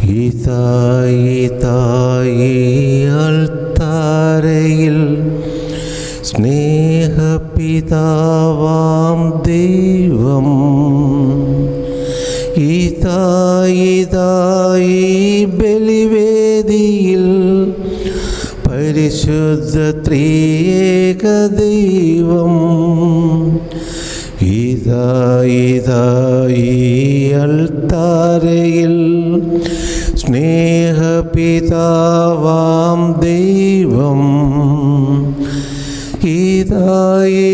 ഇതായി തായി അൾത്താരയിൽ സ്നേഹപിതാവാം ദൈവം ഇതായി തായി ബലിവേദിയിൽ പരിശുദ്ധ ത്രിയേക ദൈവം ഇതായി അൾത്താരയിൽ സ്നേഹപിതാവാം ദൈവം ഇതായി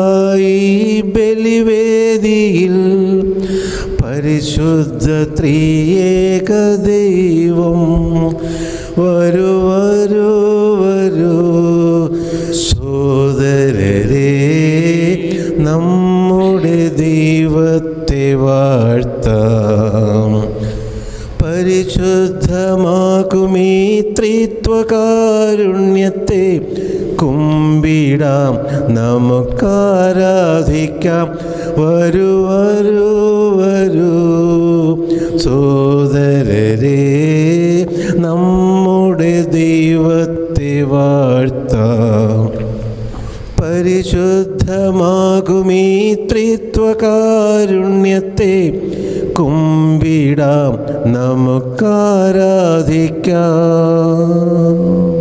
ബലിവേദിയിൽ പരിശുദ്ധ ത്രിയേക ദൈവം വരൂ വരൂ വരൂ സോദരരെ നമ്മുടെ ദൈവത്തെ വാഴ്ത്താം പരിശുദ്ധമാകുമീ ത്രിത്വകാരുണ്യത്തെ കുമ്പിടാം നമുക്കാരാധിക്കാം വരൂ വരൂ വരൂ സോദരരെ നമ്മുടെ ദൈവത്തെ വാഴ്ത്താം പരിശുദ്ധമാകുമീ ത്രിത്വകാരുണ്യത്തെ കുമ്പിടാം നമുക്കാരാധിക്കാം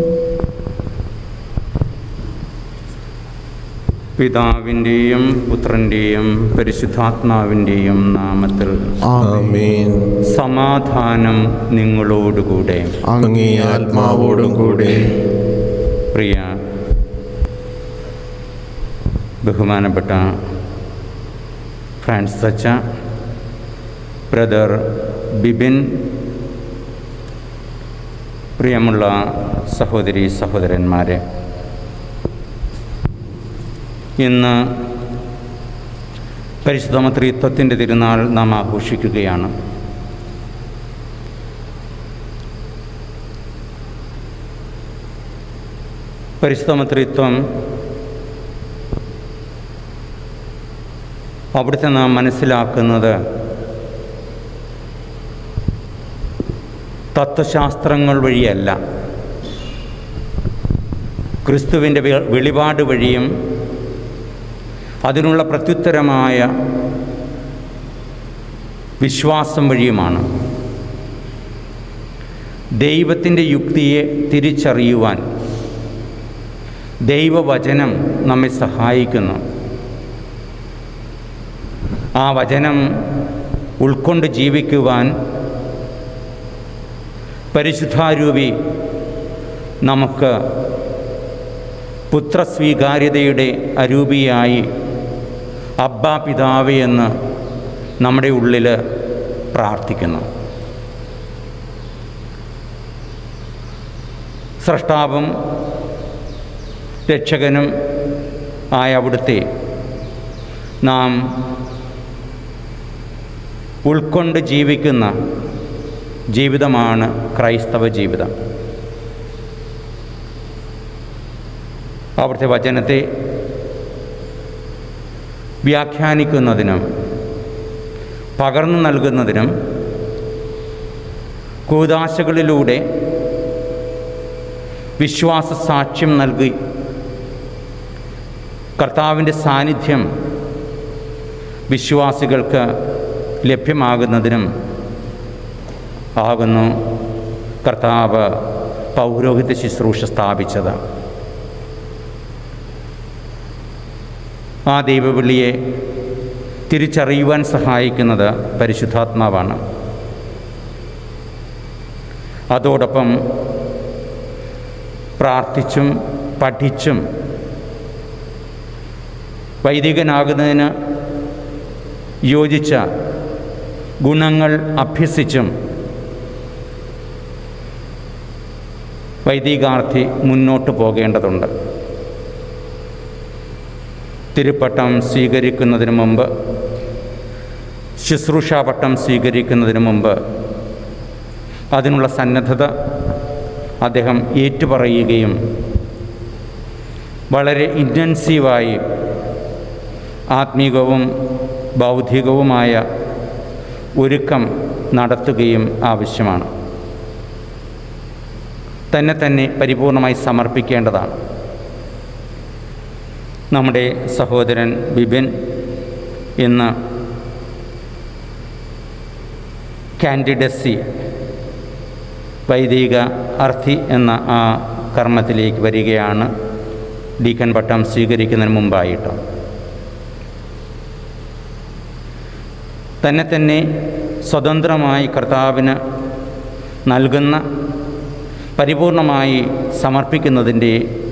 പിതാവിൻ്റെയും പുത്രൻ്റെയും പരിശുദ്ധാത്മാവിൻ്റെയും നാമത്തിൽ ആമേൻ സമാധാനം നിങ്ങളോടുകൂടെ അങ്ങേ ആത്മാവോടും കൂടെ പ്രിയ ബഹുമാനപ്പെട്ട ഫ്രാൻസ് സച്ച ബ്രദർ ബിബിൻ പ്രിയമുള്ള സഹോദരി സഹോദരന്മാരെ ഇന്ന് പരിശുദ്ധമ ത്രിത്വത്തിൻ്റെ തിരുനാൾ നാം ആഘോഷിക്കുകയാണ് പരിശുദ്ധമ ത്രിത്വം അവിടുത്തെ നാം മനസ്സിലാക്കുന്നത് തത്വശാസ്ത്രങ്ങൾ വഴിയല്ല ക്രിസ്തുവിൻ്റെ വെ- വെളിപാട് വഴിയും അതിനുള്ള പ്രത്യുത്തരമായ വിശ്വാസം വഴിയുമാണ് ദൈവത്തിൻ്റെ യുക്തിയെ തിരിച്ചറിയുവാൻ ദൈവവചനം നമ്മെ സഹായിക്കുന്നു ആ വചനം ഉൾക്കൊണ്ട് ജീവിക്കുവാൻ പരിശുദ്ധാരൂപി നമുക്ക് പുത്രസ്വീകാര്യതയുടെ അരൂപിയായി അബ്ബാ പിതാവേ എന്ന് നമ്മുടെ ഉള്ളിൽ പ്രാർത്ഥിക്കുന്നു സ്രഷ്ടാവും രക്ഷകനും ആയ അവിടുത്തെ നാം ഉൾക്കൊണ്ട് ജീവിക്കുന്ന ജീവിതമാണ് ക്രൈസ്തവ ജീവിതം അവിടുത്തെ വചനത്തെ വ്യാഖ്യാനിക്കുന്നതിനും പകർന്നു നൽകുന്നതിനും കൂതാശകളിലൂടെ വിശ്വാസ സാക്ഷ്യം നൽകി കർത്താവിൻ്റെ സാന്നിധ്യം വിശ്വാസികൾക്ക് ലഭ്യമാകുന്നതിനും ആകുന്നു കർത്താവ് പൗരോഹിത്യ ശുശ്രൂഷ സ്ഥാപിച്ചത് ആ ദൈവവിളിയെ തിരിച്ചറിയുവാൻ സഹായിക്കുന്നത് പരിശുദ്ധാത്മാവാണ് അതോടൊപ്പം പ്രാർത്ഥിച്ചും പഠിച്ചും വൈദികനാകുന്നതിന് യോജിച്ച ഗുണങ്ങൾ അഭ്യസിച്ചും വൈദികാർത്ഥി മുന്നോട്ട് പോകേണ്ടതുണ്ട് തിരുപ്പട്ടം സ്വീകരിക്കുന്നതിന് മുമ്പ് ശുശ്രൂഷാപട്ടം സ്വീകരിക്കുന്നതിന് മുമ്പ് അതിനുള്ള സന്നദ്ധത അദ്ദേഹം ഏറ്റുപറയുകയും വളരെ ഇൻറ്റൻസീവായി ആത്മീകവും ബൗദ്ധികവുമായ ഒരുക്കം നടത്തുകയും ആവശ്യമാണ് തന്നെ തന്നെ പരിപൂർണമായി സമർപ്പിക്കേണ്ടതാണ് നമ്മുടെ സഹോദരൻ ബിബിൻ ഇന്ന് കാൻഡിഡസി വൈദിക അർത്ഥി എന്ന ആ കർമ്മത്തിലേക്ക് വരികയാണ് ഡീക്കൻ പട്ടം സ്വീകരിക്കുന്നതിന് മുമ്പായിട്ട് തന്നെ തന്നെ സ്വതന്ത്രമായി കർത്താവിന് നൽകുന്ന പരിപൂർണമായി സമർപ്പിക്കുന്നതിൻ്റെ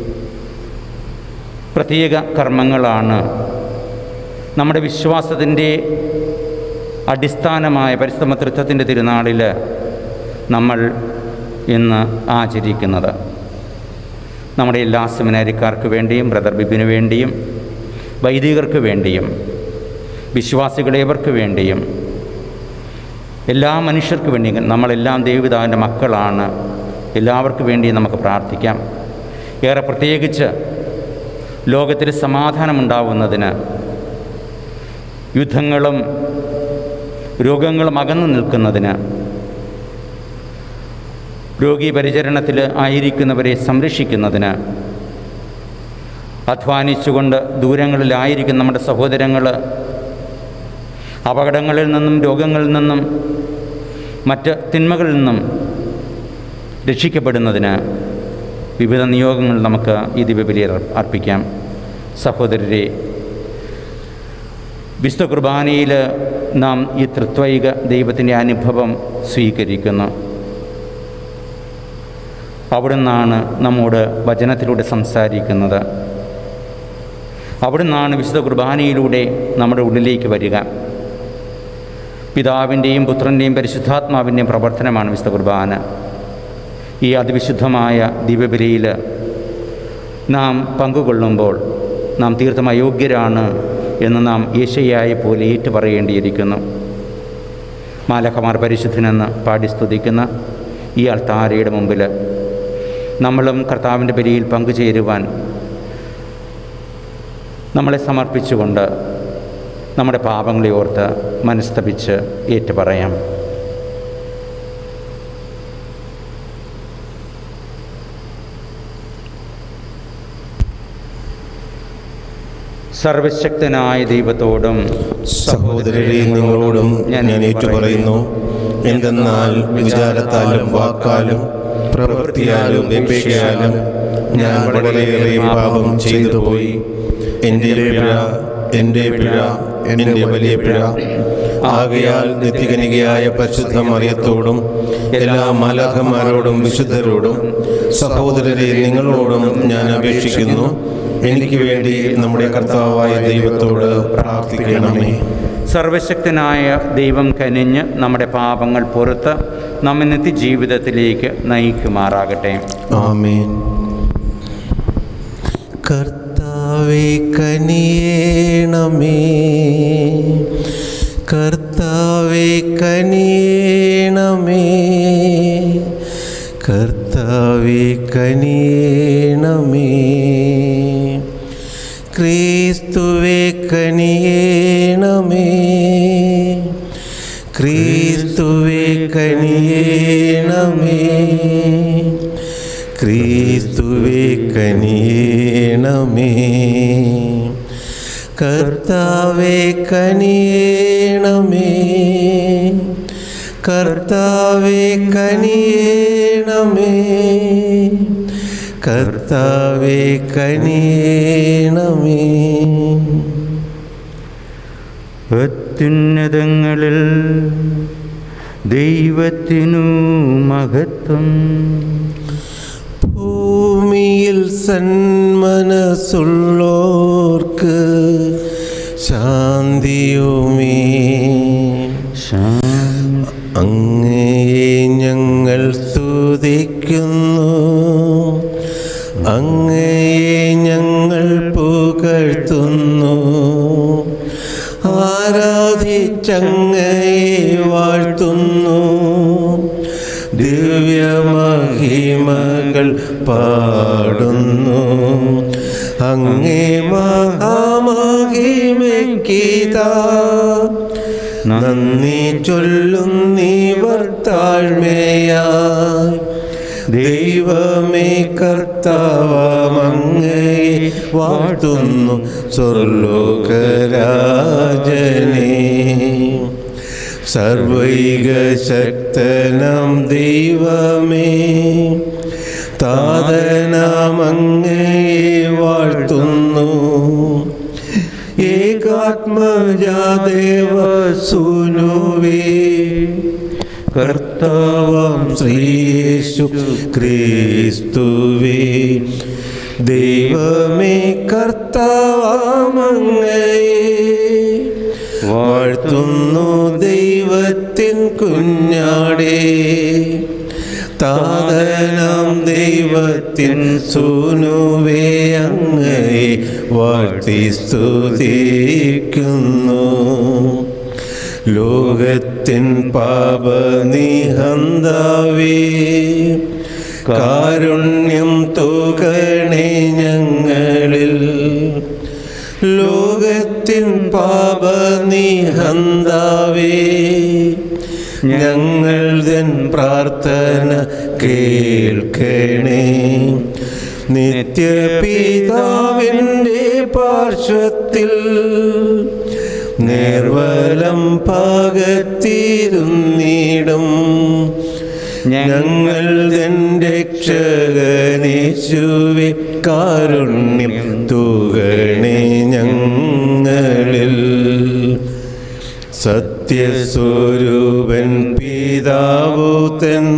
പ്രത്യേക കർമ്മങ്ങളാണ് നമ്മുടെ വിശ്വാസത്തിൻ്റെ അടിസ്ഥാനമായ പരിശ്രമ തൃത്വത്തിൻ്റെ തിരുനാളിൽ നമ്മൾ ഇന്ന് ആചരിക്കുന്നത് നമ്മുടെ എല്ലാ സെമിനാരിക്കാർക്ക് വേണ്ടിയും ബ്രദർ ബിബിന് വേണ്ടിയും വൈദികർക്ക് വേണ്ടിയും വിശ്വാസികളേവർക്ക് വേണ്ടിയും എല്ലാ മനുഷ്യർക്ക് വേണ്ടിയും നമ്മളെല്ലാം ദൈവപിതാവിൻ്റെ മക്കളാണ് എല്ലാവർക്കും വേണ്ടി നമുക്ക് പ്രാർത്ഥിക്കാം ഏറെ പ്രത്യേകിച്ച് ലോകത്തിൽ സമാധാനമുണ്ടാവുന്നതിന് യുദ്ധങ്ങളും രോഗങ്ങളും അകന്നു നിൽക്കുന്നതിന് രോഗി പരിചരണത്തിൽ ആയിരിക്കുന്നവരെ സംരക്ഷിക്കുന്നതിന് അധ്വാനിച്ചുകൊണ്ട് ദൂരങ്ങളിലായിരിക്കുന്ന നമ്മുടെ സഹോദരങ്ങൾ അപകടങ്ങളിൽ നിന്നും രോഗങ്ങളിൽ നിന്നും മറ്റ് തിന്മകളിൽ നിന്നും രക്ഷിക്കപ്പെടുന്നതിന് വിവിധ നിയോഗങ്ങൾ നമുക്ക് ഈ ദിവ്യബലിയിൽ അർപ്പിക്കാം സഹോദരരെ വിശുദ്ധ കുർബാനയിൽ നാം ഈ തൃത്വൈക ദൈവത്തിൻ്റെ അനുഭവം സ്വീകരിക്കുന്നു അവിടുന്നാണ് നമ്മോട് വചനത്തിലൂടെ സംസാരിക്കുന്നത് അവിടുന്നാണ് വിശുദ്ധ കുർബാനയിലൂടെ നമ്മുടെ ഉള്ളിലേക്ക് വരിക പിതാവിൻ്റെയും പുത്രൻ്റെയും പരിശുദ്ധാത്മാവിൻ്റെയും പ്രവർത്തനമാണ് വിശുദ്ധ കുർബാന ഈ അതിവിശുദ്ധമായ ദിവ്യബലിയിൽ നാം പങ്കുകൊള്ളുമ്പോൾ നാം തീർത്ഥം അയോഗ്യരാണ് എന്ന് നാം യേശയ്യായ പോലെ ഏറ്റു പറയേണ്ടിയിരിക്കുന്നു മാലഹമാർ പരിശുദ്ധനെന്ന് പാടി സ്തുതിക്കുന്ന ഈ അൾത്താരയുടെ മുമ്പിൽ നമ്മളും കർത്താവിൻ്റെ ബലിയിൽ പങ്കുചേരുവാൻ നമ്മളെ സമർപ്പിച്ചുകൊണ്ട് നമ്മുടെ പാപങ്ങളെ ഓർത്ത് മനസ്തപിച്ച് ഏറ്റുപറയാം സർവശക്തനായ ദൈവത്തോടും സഹോദരരെ നിങ്ങളോടും ഞാൻ ഏറ്റുപറയുന്നു എന്തെന്നാൽ വിചാരത്താലും വാക്കാലും പ്രവൃത്തിയാലും അപേക്ഷയാലും ഞാൻ വളരെയേറെ പാപം ചെയ്തു പോയി എൻ്റെ പിഴ എൻ്റെ പിഴ എൻ്റെ വലിയ പിഴ ആകയാൽ നിത്യകനികയായ പരിശുദ്ധ മറിയത്തോടും എല്ലാ മലഹന്മാരോടും വിശുദ്ധരോടും സഹോദരരെ നിങ്ങളോടും ഞാൻ അപേക്ഷിക്കുന്നു എനിക്ക് വേണ്ടി നമ്മുടെ കർത്താവായ ദൈവത്തോട് പ്രാർത്ഥിക്കണമേ സർവശക്തനായ ദൈവം കനിഞ്ഞ് നമ്മുടെ പാപങ്ങൾ പുറത്ത് നമ്മെ നിത്യജീവിതത്തിലേക്ക് നയിക്കുമാറാകട്ടെ ആമേൻ കർത്താവെ കനിയേണമേ കർത്താവെ കനിയേണമേ കർത്താവെ കനിയേണമേ ക്രിസ്തുവെ കനിയേണമേ ക്രിസ്തുവെ കനിയേണമേ ക്രിസ്തുവെ കനിയേണമേ കർത്താവെ കനിയേണമേ കർത്താവെ കനിയേണമേ കർത്താവെ കനിയേണമേ അത്യുന്നതങ്ങളിൽ ദൈവത്തിനു മഹത്വം ഭൂമിയിൽ സന്മനസ്സുള്ളോർക്ക് ശാന്തിയുമേ ശാന്തി അങ്ങയെ ഞങ്ങൾ സ്തുതിക്കുന്നു അങ്ങയെ ഞങ്ങൾ പുകഴ്ത്തുന്നു ആരാധിച്ചങ്ങയെ വാഴ്ത്തുന്നു ദിവ്യമഹിമകൾ പാടുന്നു അങ്ങേ മഹാമഹിമയ്ക്കിതാ നന്ദി ചൊല്ലുന്നീവർ താഴ്മയായി ദൈവമേ കർത്താവമങ്ങയെ വാഴ്ത്തുന്നു സ്വർലോകരാജനെ സർവൈക ശക്തനം ദൈവമേ താതനാമങ്ങയെ വാഴ്ത്തുന്നു ഏകാത്മജാദേവ സുനുവേ കർത്താവാം ശ്രീയേശു ക്രിസ്തുവേ ദൈവമേ കർത്താവാമങ്ങയെ വാഴ്ത്തുന്നു ദൈവത്തിൻ കുഞ്ഞാടേ താതനാം ദൈവത്തിൻ സൂനുവേ അങ്ങയെ വാഴ്ത്തി സ്തുതിക്കുന്നു ലോകത്തിൻ പാപനിഹന്താവേ കാരുണ്യം തൂകണേ ഞങ്ങളിൽ ലോകത്തിൻ പാപനിഹന്താവേ ഞങ്ങൾ തൻ പ്രാർത്ഥന കേൾക്കണേ നിത്യപിതാവിൻ്റെ പാർശ്വത്തിൽ നേർവലം പാകത്തിരുന്നിടും ഞങ്ങൾ തൻ രക്ഷകനേശുവെ കാരുണ്യം തൂകണേ ഞങ്ങളിൽ സത്യസ്വരൂപൻ പിതാവൂതൻ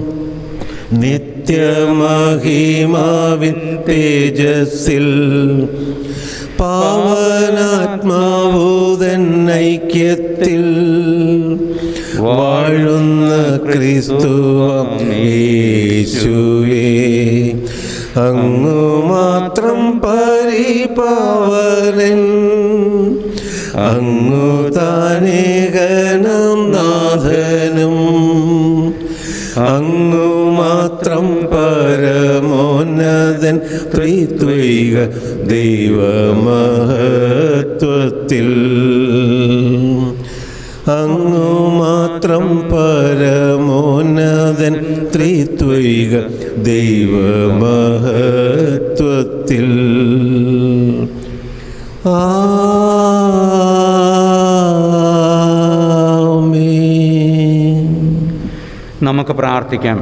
നിത്യമഹിമാവിൻ തേജസ്സിൽ പാവനാത്മാവൂതൻ ഐക്യത്തിൽ വാഴുന്ന ക്രിസ്തുവം യേശുവേ അങ്ങു മാത്രം പരിപാവനൻ അങ്ങു താനേകനം നാഥനും അങ്ങു മാത്രം പരമോന്നതൻ ത്രിത്വൈക ദൈവമഹത്വത്തിൽ അങ്ങു മാത്രം പരമോന്നതൻ ത്രിത്വൈക ദൈവമഹത്വത്തിൽ ആമേൻ നമുക്ക് പ്രാർത്ഥിക്കാം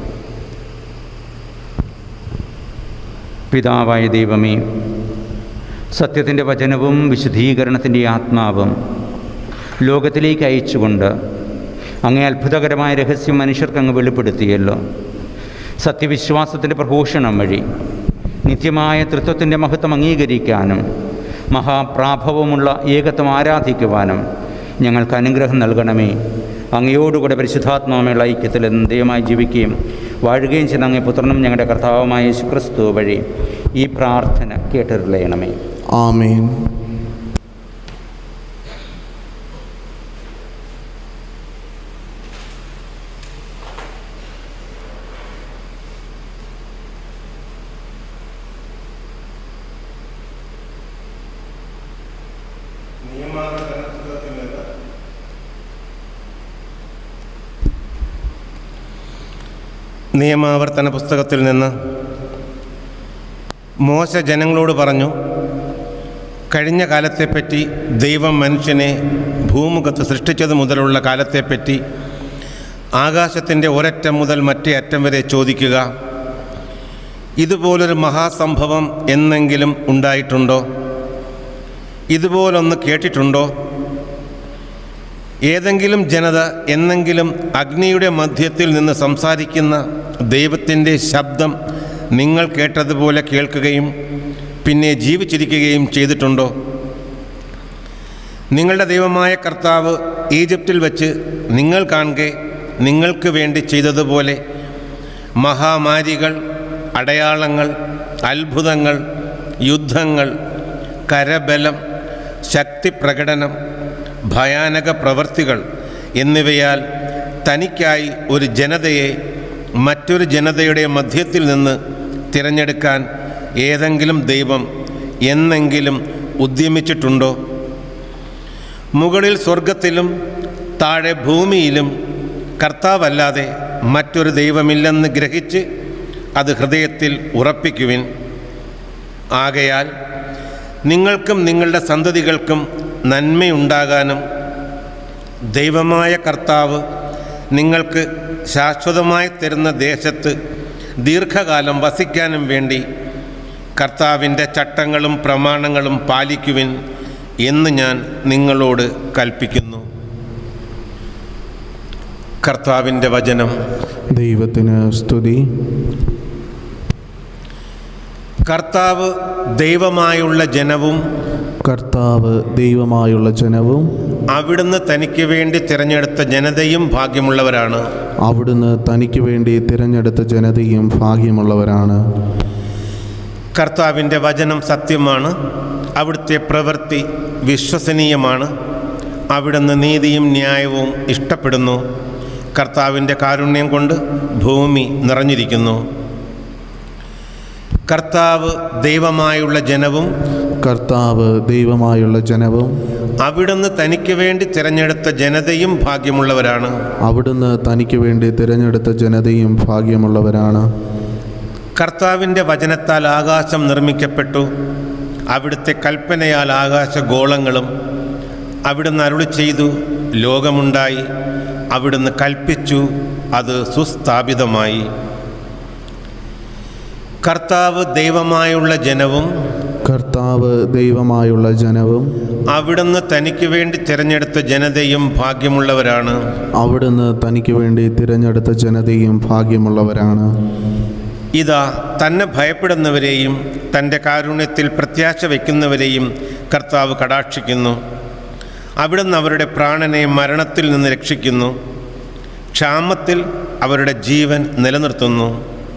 പിതാവായ ദൈവമേ സത്യത്തിൻ്റെ വചനവും വിശുദ്ധീകരണത്തിൻ്റെ ആത്മാവും ലോകത്തിലേക്ക് അയച്ചുകൊണ്ട് അങ്ങേ അത്ഭുതകരമായ രഹസ്യം മനുഷ്യർക്ക് അങ്ങ് വെളിപ്പെടുത്തിയല്ലോ സത്യവിശ്വാസത്തിൻ്റെ പ്രഘോഷണം വഴി നിത്യമായ തൃത്വത്തിൻ്റെ മഹത്വം അംഗീകരിക്കാനും മഹാപ്രാഭവമുള്ള ഏകത്വം ആരാധിക്കുവാനും ഞങ്ങൾക്ക് അനുഗ്രഹം നൽകണമേ അങ്ങയോടുകൂടെ പരിശുദ്ധാത്മാവുള്ള ഐക്യത്തിൽ എന്നും ദൈവമായി ജീവിക്കുകയും വാഴുകയും ചെയ്യുന്ന അങ്ങേ പുത്രനും ഞങ്ങളുടെ കർത്താവുമായ യേശുക്രിസ്തു വഴി ഈ പ്രാർത്ഥന കേട്ടറിയണമേ ആമേൻ നിയമാവർത്തന പുസ്തകത്തിൽ നിന്ന് മോശ ജനങ്ങളോട് പറഞ്ഞു കഴിഞ്ഞ കാലത്തെപ്പറ്റി ദൈവം മനുഷ്യനെ ഭൂമുഖത്ത് സൃഷ്ടിച്ചത് മുതലുള്ള കാലത്തെപ്പറ്റി ആകാശത്തിൻ്റെ ഒരറ്റം മുതൽ മറ്റേ അറ്റം വരെ ചോദിക്കുക ഇതുപോലൊരു മഹാസംഭവം എന്നെങ്കിലും ഉണ്ടായിട്ടുണ്ടോ ഇതുപോലൊന്ന് കേട്ടിട്ടുണ്ടോ ഏതെങ്കിലും ജനത എന്നെങ്കിലും അഗ്നിയുടെ മധ്യത്തിൽ നിന്ന് സംസാരിക്കുന്ന ദൈവത്തിൻ്റെ ശബ്ദം നിങ്ങൾ കേട്ടതുപോലെ കേൾക്കുകയും പിന്നെ ജീവിച്ചിരിക്കുകയും ചെയ്തിട്ടുണ്ടോ നിങ്ങളുടെ ദൈവമായ കർത്താവ് ഈജിപ്തിൽ വച്ച് നിങ്ങൾ കാണുക നിങ്ങൾക്ക് വേണ്ടി ചെയ്തതുപോലെ മഹാമാരികൾ അടയാളങ്ങൾ അത്ഭുതങ്ങൾ യുദ്ധങ്ങൾ കരബലം ശക്തി പ്രകടനം ഭയാനക പ്രവൃത്തികൾ എന്നിവയാൽ തനിക്കായി ഒരു ജനതയെ മറ്റൊരു ജനതയുടെ മധ്യത്തിൽ നിന്ന് തിരഞ്ഞെടുക്കാൻ ഏതെങ്കിലും ദൈവം എന്നെങ്കിലും ഉദ്യമിച്ചിട്ടുണ്ടോ മുകളിൽ സ്വർഗത്തിലും താഴെ ഭൂമിയിലും കർത്താവല്ലാതെ മറ്റൊരു ദൈവമില്ലെന്ന് ഗ്രഹിച്ച് അത് ഹൃദയത്തിൽ ഉറപ്പിക്കുവിൻ ആകയാൽ നിങ്ങൾക്കും നിങ്ങളുടെ സന്തതികൾക്കും നന്മയുണ്ടാകാനും ദൈവമായ കർത്താവ് നിങ്ങൾക്ക് ശാശ്വതമായി തരുന്ന ദേശത്ത് ദീർഘകാലം വസിക്കാനും വേണ്ടി കർത്താവിൻ്റെ ചട്ടങ്ങളും പ്രമാണങ്ങളും പാലിക്കുവിൻ എന്ന് ഞാൻ നിങ്ങളോട് കൽപ്പിക്കുന്നു കർത്താവിൻ്റെ വചനം ദൈവത്തിന് സ്തുതി കർത്താവ് ദൈവമായുള്ള ജനവും കർത്താവ് ദൈവമായുള്ള ജനവും അവിടുന്ന് തനിക്ക് വേണ്ടി തിരഞ്ഞെടുത്ത ജനതയും ഭാഗ്യമുള്ളവരാണ് അവിടുന്ന് തനിക്ക് വേണ്ടി തിരഞ്ഞെടുത്ത ജനതയും ഭാഗ്യമുള്ളവരാണ് കർത്താവിൻ്റെ വചനം സത്യമാണ് അവിടുത്തെ പ്രവൃത്തി വിശ്വസനീയമാണ് അവിടുന്ന് നീതിയും ന്യായവും ഇഷ്ടപ്പെടുന്നു കർത്താവിൻ്റെ കാരുണ്യം കൊണ്ട് ഭൂമി നിറഞ്ഞിരിക്കുന്നു കർത്താവ് ദൈവമായുള്ള ജനവും കർത്താവ് ദൈവമായുള്ള ജനവും അവിടുന്ന് തനിക്ക് വേണ്ടി തിരഞ്ഞെടുത്ത ജനതയും ഭാഗ്യമുള്ളവരാണ് അവിടുന്ന് തനിക്ക് വേണ്ടി തിരഞ്ഞെടുത്ത ജനതയും ഭാഗ്യമുള്ളവരാണ് കർത്താവിൻ്റെ വചനത്താൽ ആകാശം നിർമ്മിക്കപ്പെട്ടു അവിടുത്തെ കൽപ്പനയാൽ ആകാശഗോളങ്ങളും അവിടുന്ന് അരുളി ചെയ്തു ലോകമുണ്ടായി അവിടുന്ന് കൽപ്പിച്ചു അത് സുസ്ഥാപിതമായി കർത്താവ് ദൈവമായുള്ള ജനവും കർത്താവ് ദൈവമായുള്ള ജനവും അവിടുന്ന് തനിക്ക് വേണ്ടി തിരഞ്ഞെടുത്ത ജനതയും ഭാഗ്യമുള്ളവരാണ് അവിടുന്ന് തനിക്ക് വേണ്ടി തിരഞ്ഞെടുത്ത ജനതയും ഭാഗ്യമുള്ളവരാണ് ഇതാ തന്നെ ഭയപ്പെടുന്നവരെയും തൻ്റെ കാരുണ്യത്തിൽ പ്രത്യാശ വയ്ക്കുന്നവരെയും കർത്താവ് കടാക്ഷിക്കുന്നു അവിടുന്ന് അവരുടെ പ്രാണനെ മരണത്തിൽ നിന്ന് രക്ഷിക്കുന്നു ക്ഷാമത്തിൽ അവരുടെ ജീവൻ നിലനിർത്തുന്നു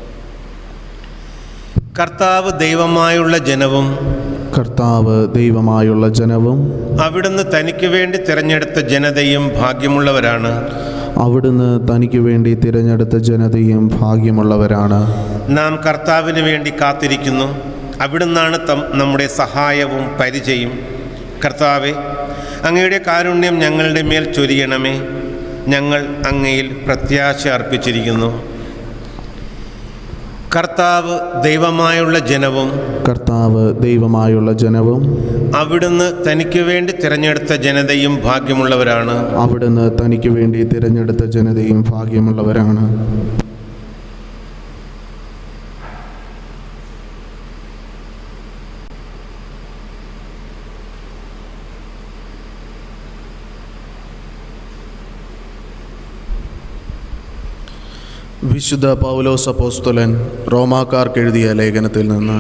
കർത്താവ് ദൈവമായുള്ള ജനവും കർത്താവ് ദൈവമായുള്ള ജനവും അവിടുന്ന് തനിക്ക് വേണ്ടി തിരഞ്ഞെടുത്ത ജനതയും ഭാഗ്യമുള്ളവരാണ് അവിടുന്ന് തനിക്ക് വേണ്ടി തിരഞ്ഞെടുത്ത ജനതയും ഭാഗ്യമുള്ളവരാണ് നാം കർത്താവിന് വേണ്ടി കാത്തിരിക്കുന്നു അവിടുന്നാണ് തം നമ്മുടെ സഹായവും പരിചയം കർത്താവെ അങ്ങയുടെ കാരുണ്യം ഞങ്ങളുടെ മേൽ ചൊരിയണമേ ഞങ്ങൾ അങ്ങയിൽ പ്രത്യാശ അർപ്പിച്ചിരിക്കുന്നു കർത്താവ് ദൈവമായുള്ള ജനവും കർത്താവ് ദൈവമായുള്ള ജനവും അവിടുന്ന് തനിക്ക് വേണ്ടി തിരഞ്ഞെടുത്ത ജനതയും ഭാഗ്യമുള്ളവരാണ് അവിടുന്ന് തനിക്ക് വേണ്ടി തിരഞ്ഞെടുത്ത ജനതയും ഭാഗ്യമുള്ളവരാണ് വിശുദ്ധ പൗലോസ് അപ്പോസ്തലൻ റോമാക്കാർക്ക് എഴുതിയ ലേഖനത്തിൽ നിന്ന്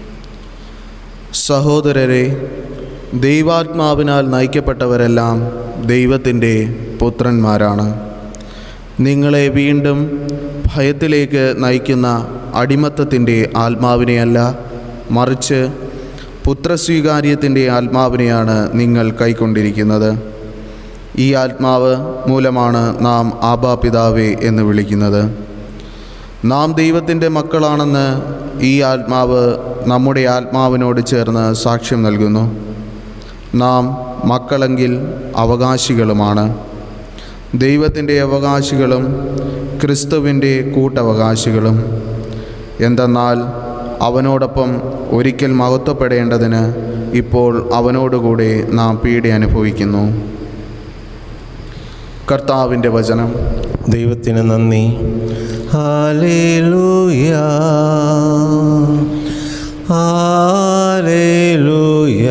സഹോദരരെ ദൈവാത്മാവിനാൽ നയിക്കപ്പെട്ടവരെല്ലാം ദൈവത്തിൻ്റെ പുത്രന്മാരാണ് നിങ്ങളെ വീണ്ടും ഭയത്തിലേക്ക് നയിക്കുന്ന അടിമത്തത്തിൻ്റെ ആത്മാവിനെയല്ല മറിച്ച് പുത്രസ്വീകാര്യത്തിൻ്റെ ആത്മാവിനെയാണ് നിങ്ങൾ കൈക്കൊണ്ടിരിക്കുന്നത് ഈ ആത്മാവ് മൂലമാണ് നാം ആബാ പിതാവേ എന്ന് വിളിക്കുന്നത് നാം ദൈവത്തിൻ്റെ മക്കളാണെന്ന് ഈ ആത്മാവ് നമ്മുടെ ആത്മാവിനോട് ചേർന്ന് സാക്ഷ്യം നൽകുന്നു നാം മക്കളെങ്കിൽ അവകാശികളുമാണ് ദൈവത്തിൻ്റെ അവകാശികളും ക്രിസ്തുവിൻ്റെ കൂട്ടവകാശികളും എന്തെന്നാൽ അവനോടൊപ്പം ഒരിക്കൽ മഹത്വപ്പെടേണ്ടതിന് ഇപ്പോൾ അവനോടുകൂടെ നാം പീഡ അനുഭവിക്കുന്നു കർത്താവിൻ്റെ വചനം ദൈവത്തിന് നന്ദി ഹാലേലൂയ ഹാലേലൂയ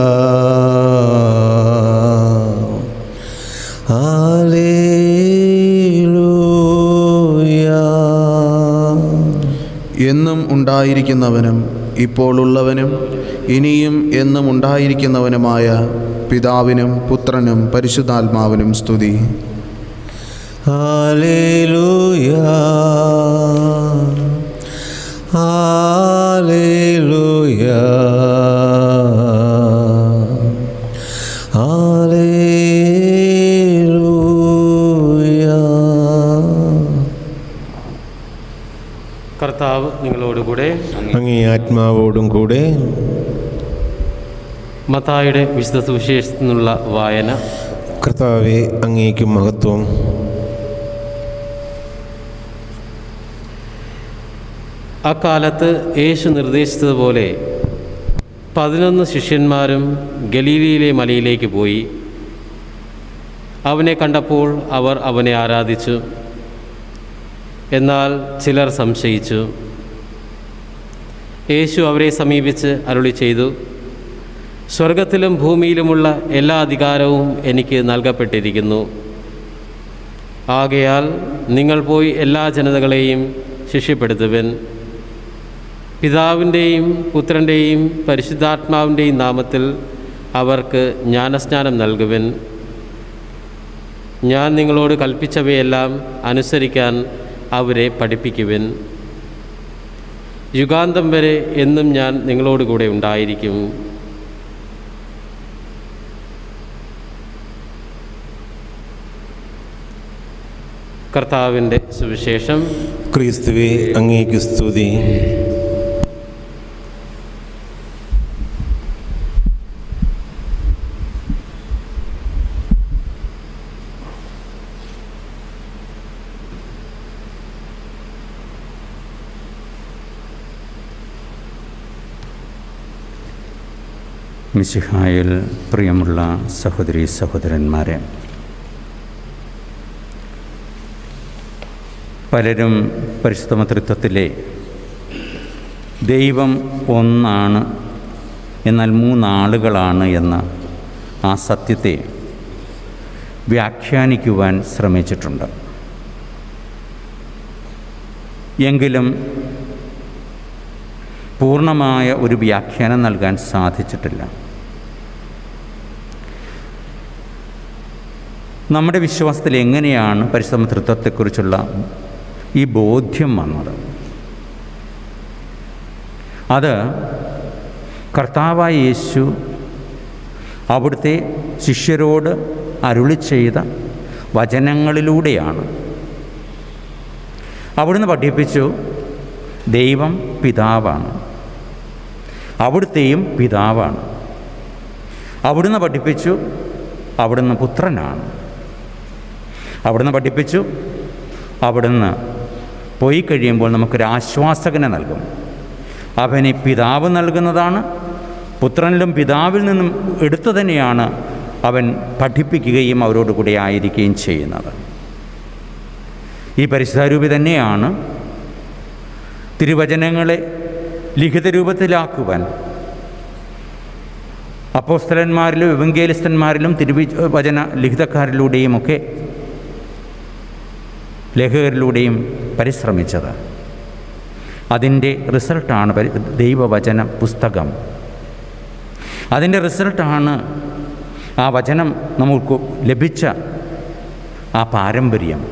ഹാലേലൂയ എന്നും ഉണ്ടായിരിക്കുന്നവനും ഇപ്പോൾ ഉള്ളവനും ഇനിയും എന്നും ഉണ്ടായിരിക്കുന്നവനുമായ പിതാവിനും പുത്രനും പരിശുദ്ധാത്മാവിനും സ്തുതി ഹാലേലൂയ ഹാലേലൂയ ഹാലേലൂയ കർത്താവ് നിങ്ങളോടുകൂടെ അങ്ങേ ആത്മാവോടും കൂടെ മത്തായുടെ വിശുദ്ധ സുവിശേഷത്തിൽ നിന്നുള്ള വായന കർത്താവെ അങ്ങേക്ക് മഹത്വം അക്കാലത്ത് യേശു നിർദ്ദേശിച്ചതുപോലെ പതിനൊന്ന് ശിഷ്യന്മാരും ഗലീലയിലെ മലയിലേക്ക് പോയി അവനെ കണ്ടപ്പോൾ അവർ അവനെ ആരാധിച്ചു എന്നാൽ ചിലർ സംശയിച്ചു യേശു അവരെ സമീപിച്ച് അരുളി ചെയ്തു സ്വർഗത്തിലും ഭൂമിയിലുമുള്ള എല്ലാ അധികാരവും എനിക്ക് നൽകപ്പെട്ടിരിക്കുന്നു ആകയാൽ നിങ്ങൾ പോയി എല്ലാ ജനതകളെയും ശിഷ്യപ്പെടുത്തുവൻ പിതാവിൻ്റെയും പുത്രൻ്റെയും പരിശുദ്ധാത്മാവിൻ്റെയും നാമത്തിൽ അവർക്ക് ജ്ഞാനസ്നാനം നൽകുവൻ ഞാൻ നിങ്ങളോട് കൽപ്പിച്ചവയെല്ലാം അനുസരിക്കാൻ അവരെ പഠിപ്പിക്കുവൻ യുഗാന്തം വരെ എന്നും ഞാൻ നിങ്ങളോട് കൂടെ ഉണ്ടായിരിക്കും കർത്താവിൻ്റെ സുവിശേഷം ക്രിസ്തുവെ അങ്ങേക്ക് സ്തുതി മിശിഹായിൽ പ്രിയമുള്ള സഹോദരി സഹോദരന്മാരെ പലരും പരിശുദ്ധമതൃത്വത്തിലെ ദൈവം ഒന്നാണ് എന്നാൽ മൂന്നാളുകളാണ് എന്ന ആ സത്യത്തെ വ്യാഖ്യാനിക്കുവാൻ ശ്രമിച്ചിട്ടുണ്ട് എങ്കിലും പൂർണ്ണമായ ഒരു വ്യാഖ്യാനം നൽകാൻ സാധിച്ചിട്ടില്ല നമ്മുടെ വിശ്വാസത്തിൽ എങ്ങനെയാണ് പരിശ്രമതൃത്വത്തെക്കുറിച്ചുള്ള ഈ ബോധ്യം വന്നത് അത് കർത്താവായ യേശു അവിടുത്തെ ശിഷ്യരോട് അരുളി ചെയ്ത വചനങ്ങളിലൂടെയാണ് അവിടുന്ന് പഠിപ്പിച്ചു ദൈവം പിതാവാണ് അവിടുത്തെയും പിതാവാണ് അവിടുന്ന് പഠിപ്പിച്ചു അവിടുന്ന് പുത്രനാണ് അവിടുന്ന് പഠിപ്പിച്ചു അവിടുന്ന് പോയി കഴിയുമ്പോൾ നമുക്കൊരു ആശ്വാസകനെ നൽകും അവനെ പിതാവ് നൽകുന്നതാണ് പുത്രനിലും പിതാവിൽ നിന്നും എടുത്തു തന്നെയാണ് അവൻ പഠിപ്പിക്കുകയും അവരോട് കൂടെ ആയിരിക്കുകയും ചെയ്യുന്നത് ഈ പരിശുദ്ധാരൂപി തന്നെയാണ് തിരുവചനങ്ങളെ ലിഖിത രൂപത്തിലാക്കുവാൻ അപ്പോസ്തലന്മാരിലും എവങ്കേലിസ്തന്മാരിലും തിരുവചന ലിഖിതക്കാരിലൂടെയുമൊക്കെ ലേഖകരിലൂടെയും പരിശ്രമിച്ചത് അതിൻ്റെ റിസൾട്ടാണ് പരി ദൈവവചന പുസ്തകം അതിൻ്റെ റിസൾട്ടാണ് ആ വചനം നമുക്ക് ലഭിച്ച ആ പാരമ്പര്യം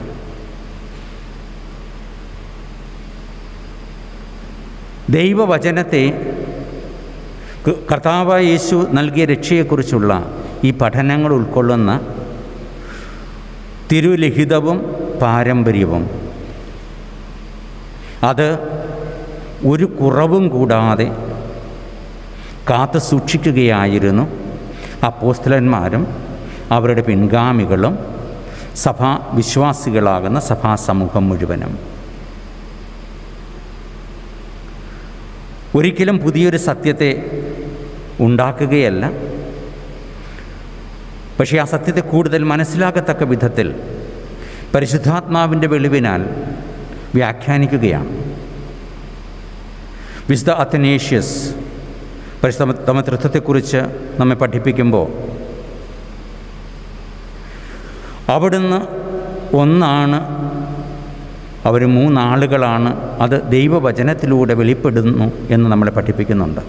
ദൈവവചനത്തെ ക- കർത്താവായ യേശു നൽകിയ രക്ഷയെക്കുറിച്ചുള്ള ഈ പഠനങ്ങൾ ഉൾക്കൊള്ളുന്ന തിരുലിഖിതവും പാരമ്പര്യവും അത് ഒരു കുറവും കൂടാതെ കാത്തു സൂക്ഷിക്കുകയായിരുന്നു അപ്പോസ്തലന്മാരും അവരുടെ പിൻഗാമികളും സഭാ വിശ്വാസികളാകുന്ന സഭാസമൂഹം മുഴുവനും ഒരിക്കലും പുതിയൊരു സത്യത്തെ ഉണ്ടാക്കുകയല്ല പക്ഷേ ആ സത്യത്തെ കൂടുതൽ മനസ്സിലാക്കത്തക്ക വിധത്തിൽ പരിശുദ്ധാത്മാവിൻ്റെ വെളിവിനാൽ വ്യാഖ്യാനിക്കുകയാണ് വിശുദ്ധ അത്തനേഷ്യസ് പരിശുദ്ധ തമതൃത്വത്തെക്കുറിച്ച് നമ്മെ പഠിപ്പിക്കുമ്പോൾ അവിടുന്ന് ഒന്നാണ് അവർ മൂന്നാളുകളാണ് അത് ദൈവവചനത്തിലൂടെ വെളിപ്പെടുന്നു എന്ന് നമ്മളെ പഠിപ്പിക്കുന്നുണ്ട്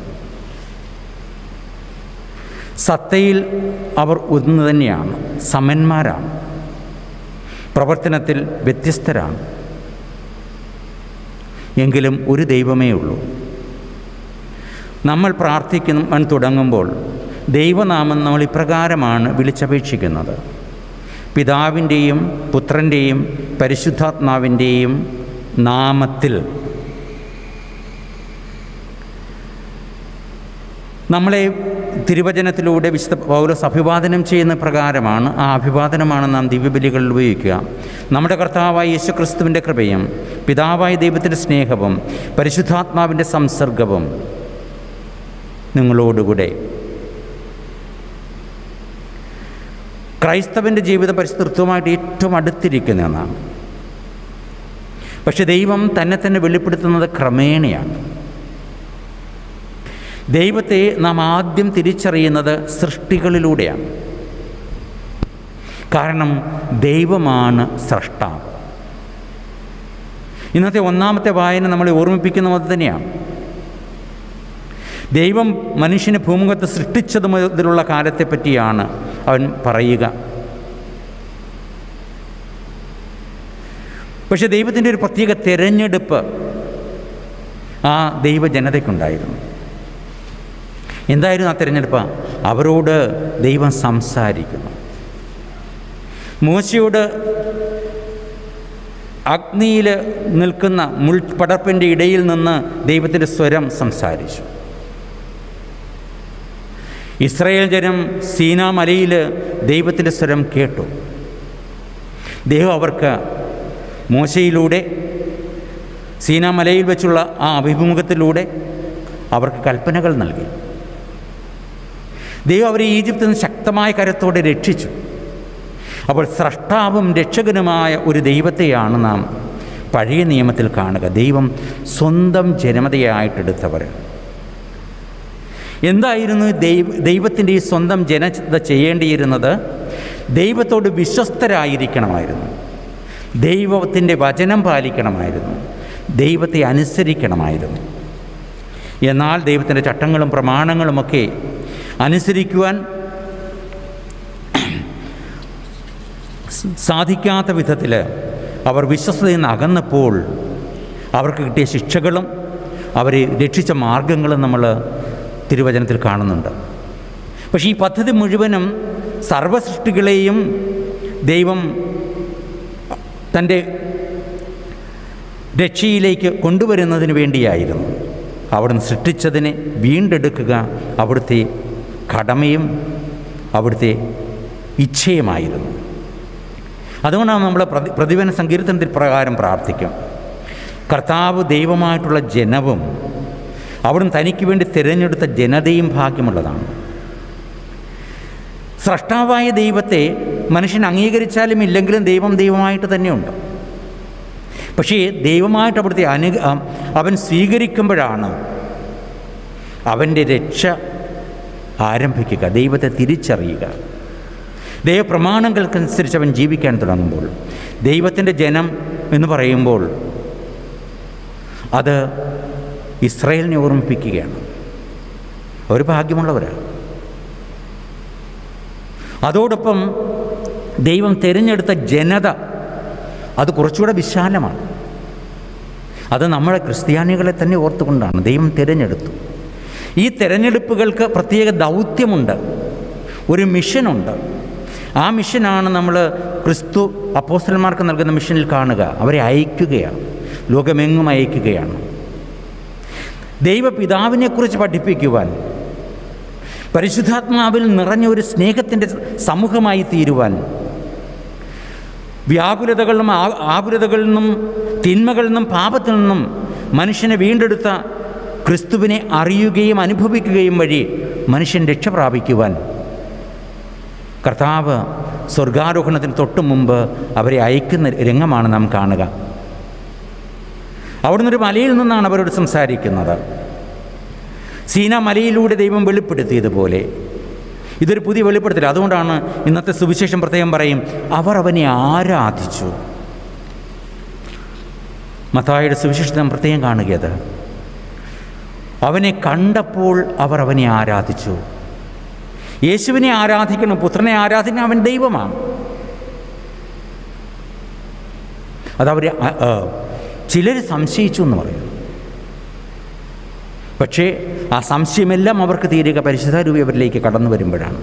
സത്തയിൽ അവർ ഒന്ന് തന്നെയാണ് സമന്മാരാണ് പ്രവർത്തനത്തിൽ വ്യത്യസ്തരാണ് എങ്കിലും ഒരു ദൈവമേ ഉള്ളൂ നമ്മൾ പ്രാർത്ഥിക്കാൻ തുടങ്ങുമ്പോൾ ദൈവനാമം നമ്മൾ ഇപ്രകാരമാണ് വിളിച്ചപേക്ഷിക്കുന്നത് പിതാവിൻ്റെയും പുത്രൻ്റെയും പരിശുദ്ധാത്മാവിൻ്റെയും നാമത്തിൽ നമ്മളെ തിരുവചനത്തിലൂടെ വിശുദ്ധ പൗലോസ് അഭിവാദനം ചെയ്യുന്ന പ്രകാരമാണ് ആ അഭിവാദനമാണ് നാം ദിവ്യബലികളിൽ ഉപയോഗിക്കുക നമ്മുടെ കർത്താവായ യേശുക്രിസ്തുവിൻ്റെ കൃപയും പിതാവായ ദൈവത്തിൻ്റെ സ്നേഹവും പരിശുദ്ധാത്മാവിൻ്റെ സംസർഗവും നിങ്ങളോടുകൂടെ ക്രൈസ്തവൻ്റെ ജീവിത പരിശുദ്ധത്വമായിട്ട് ഏറ്റവും അടുത്തിരിക്കുന്ന ഒന്നാണ് പക്ഷെ ദൈവം തന്നെ തന്നെ വെളിപ്പെടുത്തുന്നത് ക്രമേണയാണ് ദൈവത്തെ നാം ആദ്യം തിരിച്ചറിയുന്നത് സൃഷ്ടികളിലൂടെയാണ് കാരണം ദൈവമാണ് സ്രഷ്ടാവ് ഇന്നത്തെ ഒന്നാമത്തെ വായന നമ്മളെ ഓർമ്മിപ്പിക്കുന്ന അത് തന്നെയാണ് ദൈവം മനുഷ്യനെ ഭൂമുഖത്ത് സൃഷ്ടിച്ചത് മുതലുള്ള കാലത്തെ പറ്റിയാണ് അവൻ പറയുക പക്ഷെ ദൈവത്തിൻ്റെ ഒരു പ്രത്യേക തിരഞ്ഞെടുപ്പ് ആ ദൈവജനതയ്ക്കുണ്ടായിരുന്നു എന്തായിരുന്നു ആ തിരഞ്ഞെടുപ്പ് അവരോട് ദൈവം സംസാരിക്കുന്നു മൂശയോട് അഗ്നിയിൽ നിൽക്കുന്ന മുൾപടർപ്പിൻ്റെ ഇടയിൽ നിന്ന് ദൈവത്തിൻ്റെ സ്വരം സംസാരിച്ചു ഇസ്രയേൽ ജനം സീനാ മലയിൽ ദൈവത്തിൻ്റെ സ്വരം കേട്ടു ദൈവം അവർക്ക് മോശയിലൂടെ സീനാ മലയിൽ വെച്ചുള്ള ആ അഭിമുഖത്തിലൂടെ അവർക്ക് കൽപ്പനകൾ നൽകി ദൈവം അവരെ ഈജിപ്തിൽ നിന്ന് ശക്തമായ കരത്തോടെ രക്ഷിച്ചു അപ്പോൾ സ്രഷ്ടാവും രക്ഷകനുമായ ഒരു ദൈവത്തെയാണ് നാം പഴയ നിയമത്തിൽ കാണുക ദൈവം സ്വന്തം ജനമതയായിട്ടെടുത്തവർ എന്തായിരുന്നു ദൈവ ദൈവത്തിൻ്റെ ഈ സ്വന്തം ജനത ചെയ്യേണ്ടിയിരുന്നത് ദൈവത്തോട് വിശ്വസ്തരായിരിക്കണമായിരുന്നു ദൈവത്തിൻ്റെ വചനം പാലിക്കണമായിരുന്നു ദൈവത്തെ അനുസരിക്കണമായിരുന്നു എന്നാൽ ദൈവത്തിൻ്റെ ചട്ടങ്ങളും പ്രമാണങ്ങളുമൊക്കെ അനുസരിക്കുവാൻ സാധിക്കാത്ത വിധത്തിൽ അവർ വിശ്വസ്തയിൽ നിന്ന് അകന്നപ്പോൾ അവർക്ക് കിട്ടിയ ശിക്ഷകളും അവരെ രക്ഷിച്ച മാർഗങ്ങളും നമ്മൾ തിരുവചനത്തിൽ കാണുന്നുണ്ട് പക്ഷേ ഈ പദ്ധതി മുഴുവനും സർവസൃഷ്ടികളെയും ദൈവം തൻ്റെ രക്ഷയിലേക്ക് കൊണ്ടുവരുന്നതിന് വേണ്ടിയായിരുന്നു അവിടുന്ന് സൃഷ്ടിച്ചതിനെ വീണ്ടെടുക്കുക അവിടുത്തെ കടമയും അവിടുത്തെ ഇച്ഛയുമായിരുന്നു അതുകൊണ്ടാണ് നമ്മൾ പ്രതി പ്രതിവന സങ്കീർത്തനത്തിൽ പ്രകാരം പ്രാർത്ഥിക്കും കർത്താവ് ദൈവമായിട്ടുള്ള ജനവും അവിടുന്ന് തനിക്ക് വേണ്ടി തിരഞ്ഞെടുത്ത ജനതയും ഭാഗ്യമുള്ളതാണ് സ്രഷ്ടാവായ ദൈവത്തെ മനുഷ്യൻ അംഗീകരിച്ചാലും ഇല്ലെങ്കിലും ദൈവം ദൈവമായിട്ട് തന്നെയുണ്ട് പക്ഷേ ദൈവമായിട്ട് അവിടുത്തെ അനു അവൻ സ്വീകരിക്കുമ്പോഴാണ് അവൻ്റെ രക്ഷ ആരംഭിക്കുക ദൈവത്തെ തിരിച്ചറിയുക ദൈവപ്രമാണങ്ങൾക്കനുസരിച്ച് അവൻ ജീവിക്കാൻ തുടങ്ങുമ്പോൾ ദൈവത്തിൻ്റെ ജനം എന്ന് പറയുമ്പോൾ അത് ഇസ്രയേലിനെ ഓർമ്മിപ്പിക്കുകയാണ് അവർ ഭാഗ്യമുള്ളവരാണ് അതോടൊപ്പം ദൈവം തിരഞ്ഞെടുത്ത ജനത അത് കുറച്ചുകൂടെ വിശാലമാണ് അത് നമ്മളെ ക്രിസ്ത്യാനികളെ തന്നെ ഓർത്തുകൊണ്ടാണ് ദൈവം തിരഞ്ഞെടുത്തു ഈ തിരഞ്ഞെടുപ്പുകൾക്ക് പ്രത്യേക ദൗത്യമുണ്ട് ഒരു മിഷനുണ്ട് ആ മിഷനാണ് നമ്മൾ ക്രിസ്തു അപ്പോസ്റ്റലന്മാർക്ക് നൽകുന്ന മിഷനിൽ കാണുക അവരെ അയക്കുകയാണ് ലോകമെങ്ങും അയക്കുകയാണ് ദൈവപിതാവിനെക്കുറിച്ച് പഠിപ്പിക്കുവാൻ പരിശുദ്ധാത്മാവിൽ നിറഞ്ഞ ഒരു സ്നേഹത്തിൻ്റെ സമൂഹമായി തീരുവാൻ വ്യാകുലതകളിലും ആ- ആകുലതകളിൽ നിന്നും തിന്മകളിൽ നിന്നും പാപത്തിൽ നിന്നും മനുഷ്യനെ വീണ്ടെടുത്ത ക്രിസ്തുവിനെ അറിയുകയും അനുഭവിക്കുകയും വഴി മനുഷ്യൻ രക്ഷ പ്രാപിക്കുവാൻ കർത്താവ് സ്വർഗാരോഹണത്തിന് തൊട്ടു മുമ്പ് അവരെ അയക്കുന്ന രംഗമാണ് നാം കാണുക അവിടുന്ന് ഒരു മലയിൽ നിന്നാണ് അവരോട് സംസാരിക്കുന്നത് സീന മലയിലൂടെ ദൈവം വെളിപ്പെടുത്തിയതുപോലെ ഇതൊരു പുതിയ വെളിപ്പെടുത്തൽ അതുകൊണ്ടാണ് ഇന്നത്തെ സുവിശേഷം പ്രത്യേകം പറയും അവർ അവനെ ആരാധിച്ചു മത്തായുടെ സുവിശേഷം നാം പ്രത്യേകം കാണുകയത് അവനെ കണ്ടപ്പോൾ അവർ അവനെ ആരാധിച്ചു യേശുവിനെ ആരാധിക്കണം പുത്രനെ ആരാധിക്കണം അവൻ ദൈവമാണ് അതവർ ചിലർ സംശയിച്ചു എന്ന് പറയും പക്ഷേ ആ സംശയമെല്ലാം അവർക്ക് തീരുക പരിശുദ്ധാരൂപി അവരിലേക്ക് കടന്നു വരുമ്പോഴാണ്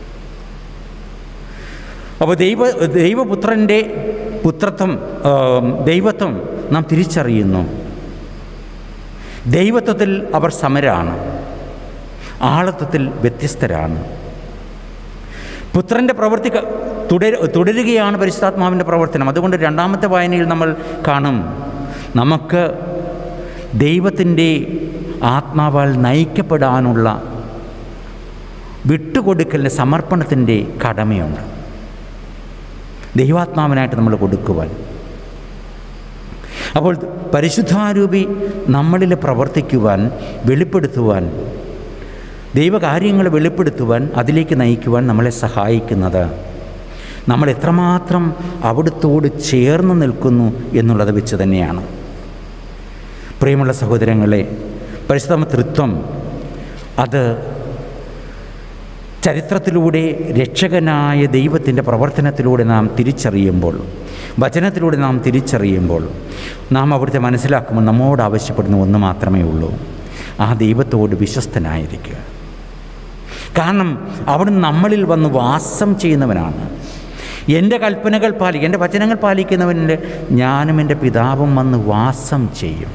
അപ്പോൾ ദൈവ ദൈവപുത്രൻ്റെ പുത്രത്വം ആ, ദൈവത്വം നാം തിരിച്ചറിയുന്നു ദൈവത്വത്തിൽ അവർ സമരാണ് ആളത്വത്തിൽ വ്യത്യസ്തരാണ് പുത്രൻ്റെ പ്രവൃത്തി ക- തുടര തുടരുകയാണ് പരിശുദ്ധാത്മാവിൻ്റെ പ്രവർത്തനം അതുകൊണ്ട് രണ്ടാമത്തെ വായനയിൽ നമ്മൾ കാണും നമുക്ക് ദൈവത്തിൻ്റെ ആത്മാവാൽ നയിക്കപ്പെടാനുള്ള വിട്ടുകൊടുക്കലിൻ്റെ സമർപ്പണത്തിൻ്റെ കടമയുണ്ട് ദൈവാത്മാവിനായിട്ട് നമ്മൾ കൊടുക്കുവാൻ അപ്പോൾ പരിശുദ്ധാരൂപി നമ്മളിൽ പ്രവർത്തിക്കുവാൻ വെളിപ്പെടുത്തുവാൻ ദൈവകാര്യങ്ങൾ വെളിപ്പെടുത്തുവാൻ അതിലേക്ക് നയിക്കുവാൻ നമ്മളെ സഹായിക്കുന്നത് നമ്മൾ എത്രമാത്രം അവിടുത്തോട് ചേർന്ന് നിൽക്കുന്നു എന്നുള്ളത് വെച്ച് തന്നെയാണ് പ്രിയമുള്ള സഹോദരങ്ങളെ പരിശുദ്ധ തൃത്വം അത് ചരിത്രത്തിലൂടെ രക്ഷകനായ ദൈവത്തിൻ്റെ പ്രവർത്തനത്തിലൂടെ നാം തിരിച്ചറിയുമ്പോൾ വചനത്തിലൂടെ നാം തിരിച്ചറിയുമ്പോൾ നാം അവിടുത്തെ മനസ്സിലാക്കുമ്പോൾ നമ്മോട് ആവശ്യപ്പെടുന്ന ഒന്ന് മാത്രമേ ഉള്ളൂ ആ ദൈവത്തോട് വിശ്വസ്തനായിരിക്കുക കാരണം അവിടുന്ന് നമ്മളിൽ വന്ന് വാസം ചെയ്യുന്നവനാണ് എൻ്റെ കൽപ്പനകൾ പാലിക്കുക എൻ്റെ വചനങ്ങൾ പാലിക്കുന്നവനിൽ ഞാനും എൻ്റെ പിതാവും വന്ന് വാസം ചെയ്യും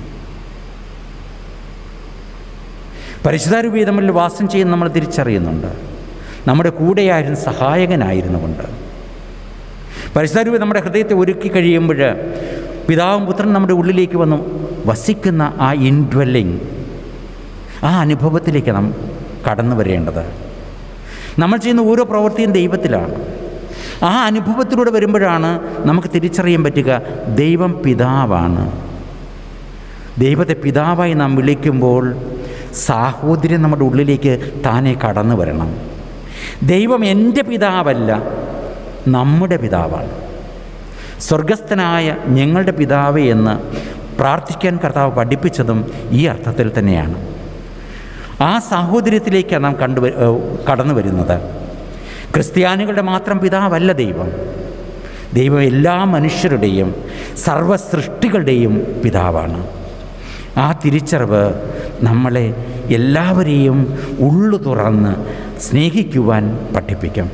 പരിശുദ്ധാരൂപി നമ്മളിൽ വാസം ചെയ്യുന്ന നമ്മൾ തിരിച്ചറിയുന്നുണ്ട് നമ്മുടെ കൂടെയായിരുന്നു സഹായകനായിരുന്നു കൊണ്ട് പരിശുദ്ധാരൂപി നമ്മുടെ ഹൃദയത്തെ ഒരുക്കി കഴിയുമ്പോൾ പിതാവും പുത്രൻ നമ്മുടെ ഉള്ളിലേക്ക് വന്ന് വസിക്കുന്ന ആ ഇൻഡ്വെല്ലിങ് ആ അനുഭവത്തിലേക്ക് നാം കടന്നു വരേണ്ടത് നമ്മൾ ചെയ്യുന്ന ഓരോ പ്രവൃത്തിയും ദൈവത്തിലാണ് ആ അനുഭവത്തിലൂടെ വരുമ്പോഴാണ് നമുക്ക് തിരിച്ചറിയാൻ പറ്റുക ദൈവം പിതാവാണ് ദൈവത്തെ പിതാവായി നാം വിളിക്കുമ്പോൾ സാഹോദര്യം നമ്മുടെ ഉള്ളിലേക്ക് താനെ കടന്നു വരണം ദൈവം എൻ്റെ പിതാവല്ല നമ്മുടെ പിതാവാണ് സ്വർഗസ്ഥനായ ഞങ്ങളുടെ പിതാവ് എന്ന് പ്രാർത്ഥിക്കാൻ കർത്താവ് പഠിപ്പിച്ചതും ഈ അർത്ഥത്തിൽ തന്നെയാണ് ആ സാഹോദര്യത്തിലേക്കാണ് നാം കണ്ടു കടന്നു വരുന്നത് ക്രിസ്ത്യാനികളുടെ മാത്രം പിതാവല്ല ദൈവം ദൈവം എല്ലാ മനുഷ്യരുടെയും സർവ്വ സൃഷ്ടികളുടെയും പിതാവാണ് ആ തിരിച്ചറിവ് നമ്മളെ എല്ലാവരെയും ഉള്ളു തുറന്ന് സ്നേഹിക്കുവാൻ പഠിപ്പിക്കും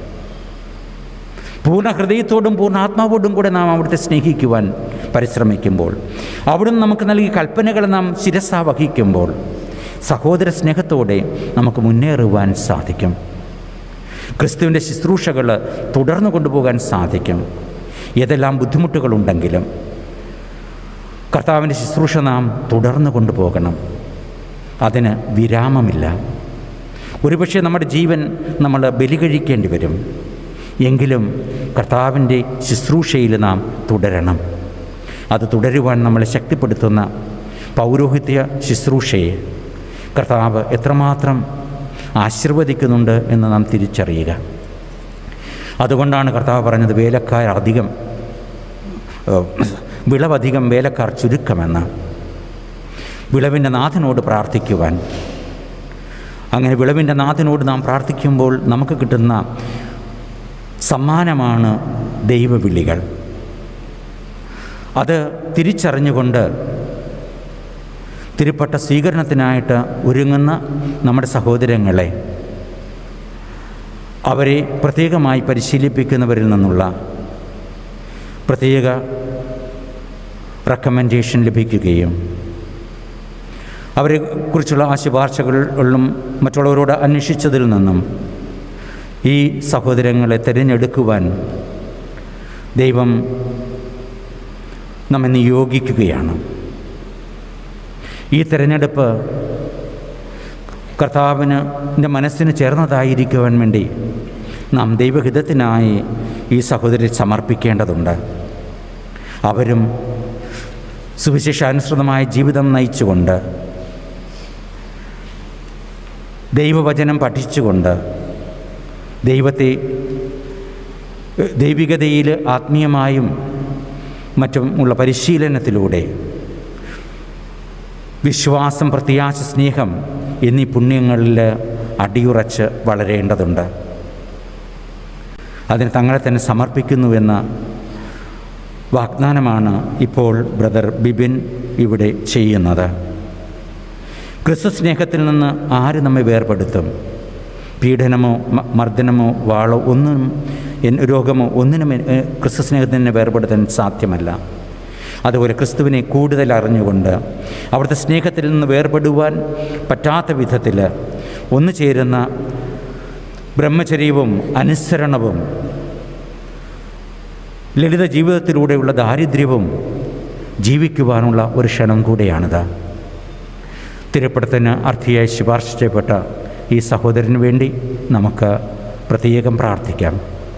പൂർണ്ണ ഹൃദയത്തോടും പൂർണ്ണ ആത്മാവോടും കൂടെ നാം അവിടുത്തെ സ്നേഹിക്കുവാൻ പരിശ്രമിക്കുമ്പോൾ അവിടുന്ന് നമുക്ക് നൽകിയ കൽപ്പനകൾ നാം ശിരസ വഹിക്കുമ്പോൾ സഹോദര സ്നേഹത്തോടെ നമുക്ക് മുന്നേറുവാൻ സാധിക്കും ക്രിസ്തുവിൻ്റെ ശുശ്രൂഷകൾ തുടർന്നു കൊണ്ടുപോകാൻ സാധിക്കും ഏതെല്ലാം ബുദ്ധിമുട്ടുകളുണ്ടെങ്കിലും കർത്താവിൻ്റെ ശുശ്രൂഷ നാം തുടർന്നു കൊണ്ടുപോകണം അതിന് വിരാമമില്ല ഒരുപക്ഷെ നമ്മുടെ ജീവൻ നമ്മൾ ബലി കഴിക്കേണ്ടി വരും എങ്കിലും കർത്താവിൻ്റെ ശുശ്രൂഷയിൽ നാം തുടരണം അത് തുടരുവാൻ നമ്മളെ ശക്തിപ്പെടുത്തുന്ന പൗരോഹിത്യ ശുശ്രൂഷയെ കർത്താവ് എത്രമാത്രം ആശീർവദിക്കുന്നുണ്ട് എന്ന് നാം തിരിച്ചറിയുക അതുകൊണ്ടാണ് കർത്താവ് പറഞ്ഞത് വേലക്കാർ അധികം ഏഹ്, വിളവധികം വേലക്കാർ ചുരുക്കമെന്ന് വിളവിൻ്റെ നാഥനോട് പ്രാർത്ഥിക്കുവാൻ അങ്ങനെ വിളവിൻ്റെ നാഥനോട് നാം പ്രാർത്ഥിക്കുമ്പോൾ നമുക്ക് കിട്ടുന്ന സമ്മാനമാണ് ദൈവവിളികൾ അത് തിരിച്ചറിഞ്ഞുകൊണ്ട് തിരുപ്പട്ട സ്വീകരണത്തിനായിട്ട് ഒരുങ്ങുന്ന നമ്മുടെ സഹോദരങ്ങളെ അവരെ പ്രത്യേകമായി പരിശീലിപ്പിക്കുന്നവരിൽ നിന്നുള്ള പ്രത്യേക റെക്കമെൻഡേഷൻ ലഭിക്കുകയും അവരെക്കുറിച്ചുള്ള ആ ശുപാർശകളിലും മറ്റുള്ളവരോട് അന്വേഷിച്ചതിൽ നിന്നും ഈ സഹോദരങ്ങളെ തിരഞ്ഞെടുക്കുവാൻ ദൈവം നമ്മെ നിയോഗിക്കുകയാണ് ഈ തിരഞ്ഞെടുപ്പ് കർത്താവിന് എൻ്റെ മനസ്സിന് ചേർന്നതായിരിക്കുവാൻ വേണ്ടി നാം ദൈവഹിതത്തിനായി ഈ സഹോദരി സമർപ്പിക്കേണ്ടതുണ്ട് അവരും സുവിശേഷാനുസൃതമായ ജീവിതം നയിച്ചുകൊണ്ട് ദൈവവചനം പഠിച്ചുകൊണ്ട് ദൈവത്തെ ദൈവികതയിൽ ആത്മീയമായും മറ്റും ഉള്ള പരിശീലനത്തിലൂടെ വിശ്വാസം പ്രത്യാശ സ്നേഹം എന്നീ പുണ്യങ്ങളിൽ അടിയുറച്ച് വളരേണ്ടതുണ്ട് അതിന് തങ്ങളെ തന്നെ സമർപ്പിക്കുന്നുവെന്ന വാഗ്ദാനമാണ് ഇപ്പോൾ ബ്രദർ ബിബിൻ ഇവിടെ ചെയ്യുന്നത് ക്രിസ്തു സ്നേഹത്തിൽ നിന്ന് ആര് നമ്മെ വേർപെടുത്തും പീഡനമോ മ- മർദ്ദനമോ വാളോ ഒന്നും എൻ- രോഗമോ ഒന്നിനും എ- എ, ക്രിസ്തു സ്നേഹത്തിനെ വേർപെടുത്താൻ സാധ്യമല്ല അതുപോലെ ക്രിസ്തുവിനെ കൂടുതൽ അറിഞ്ഞുകൊണ്ട് അവിടുത്തെ സ്നേഹത്തിൽ നിന്ന് വേർപെടുവാൻ പറ്റാത്ത വിധത്തിൽ ഒന്നു ചേരുന്ന ബ്രഹ്മചര്യവും അനുസരണവും ലളിത ജീവിതത്തിലൂടെയുള്ള ദാരിദ്ര്യവും ജീവിക്കുവാനുള്ള ഒരു ക്ഷണം കൂടെയാണിത് തിരുപ്പടത്തിന് അർത്ഥിയായി ശുപാർശ ചെയ്യപ്പെട്ട ഈ സഹോദരന് വേണ്ടി നമുക്ക് പ്രത്യേകം പ്രാർത്ഥിക്കാം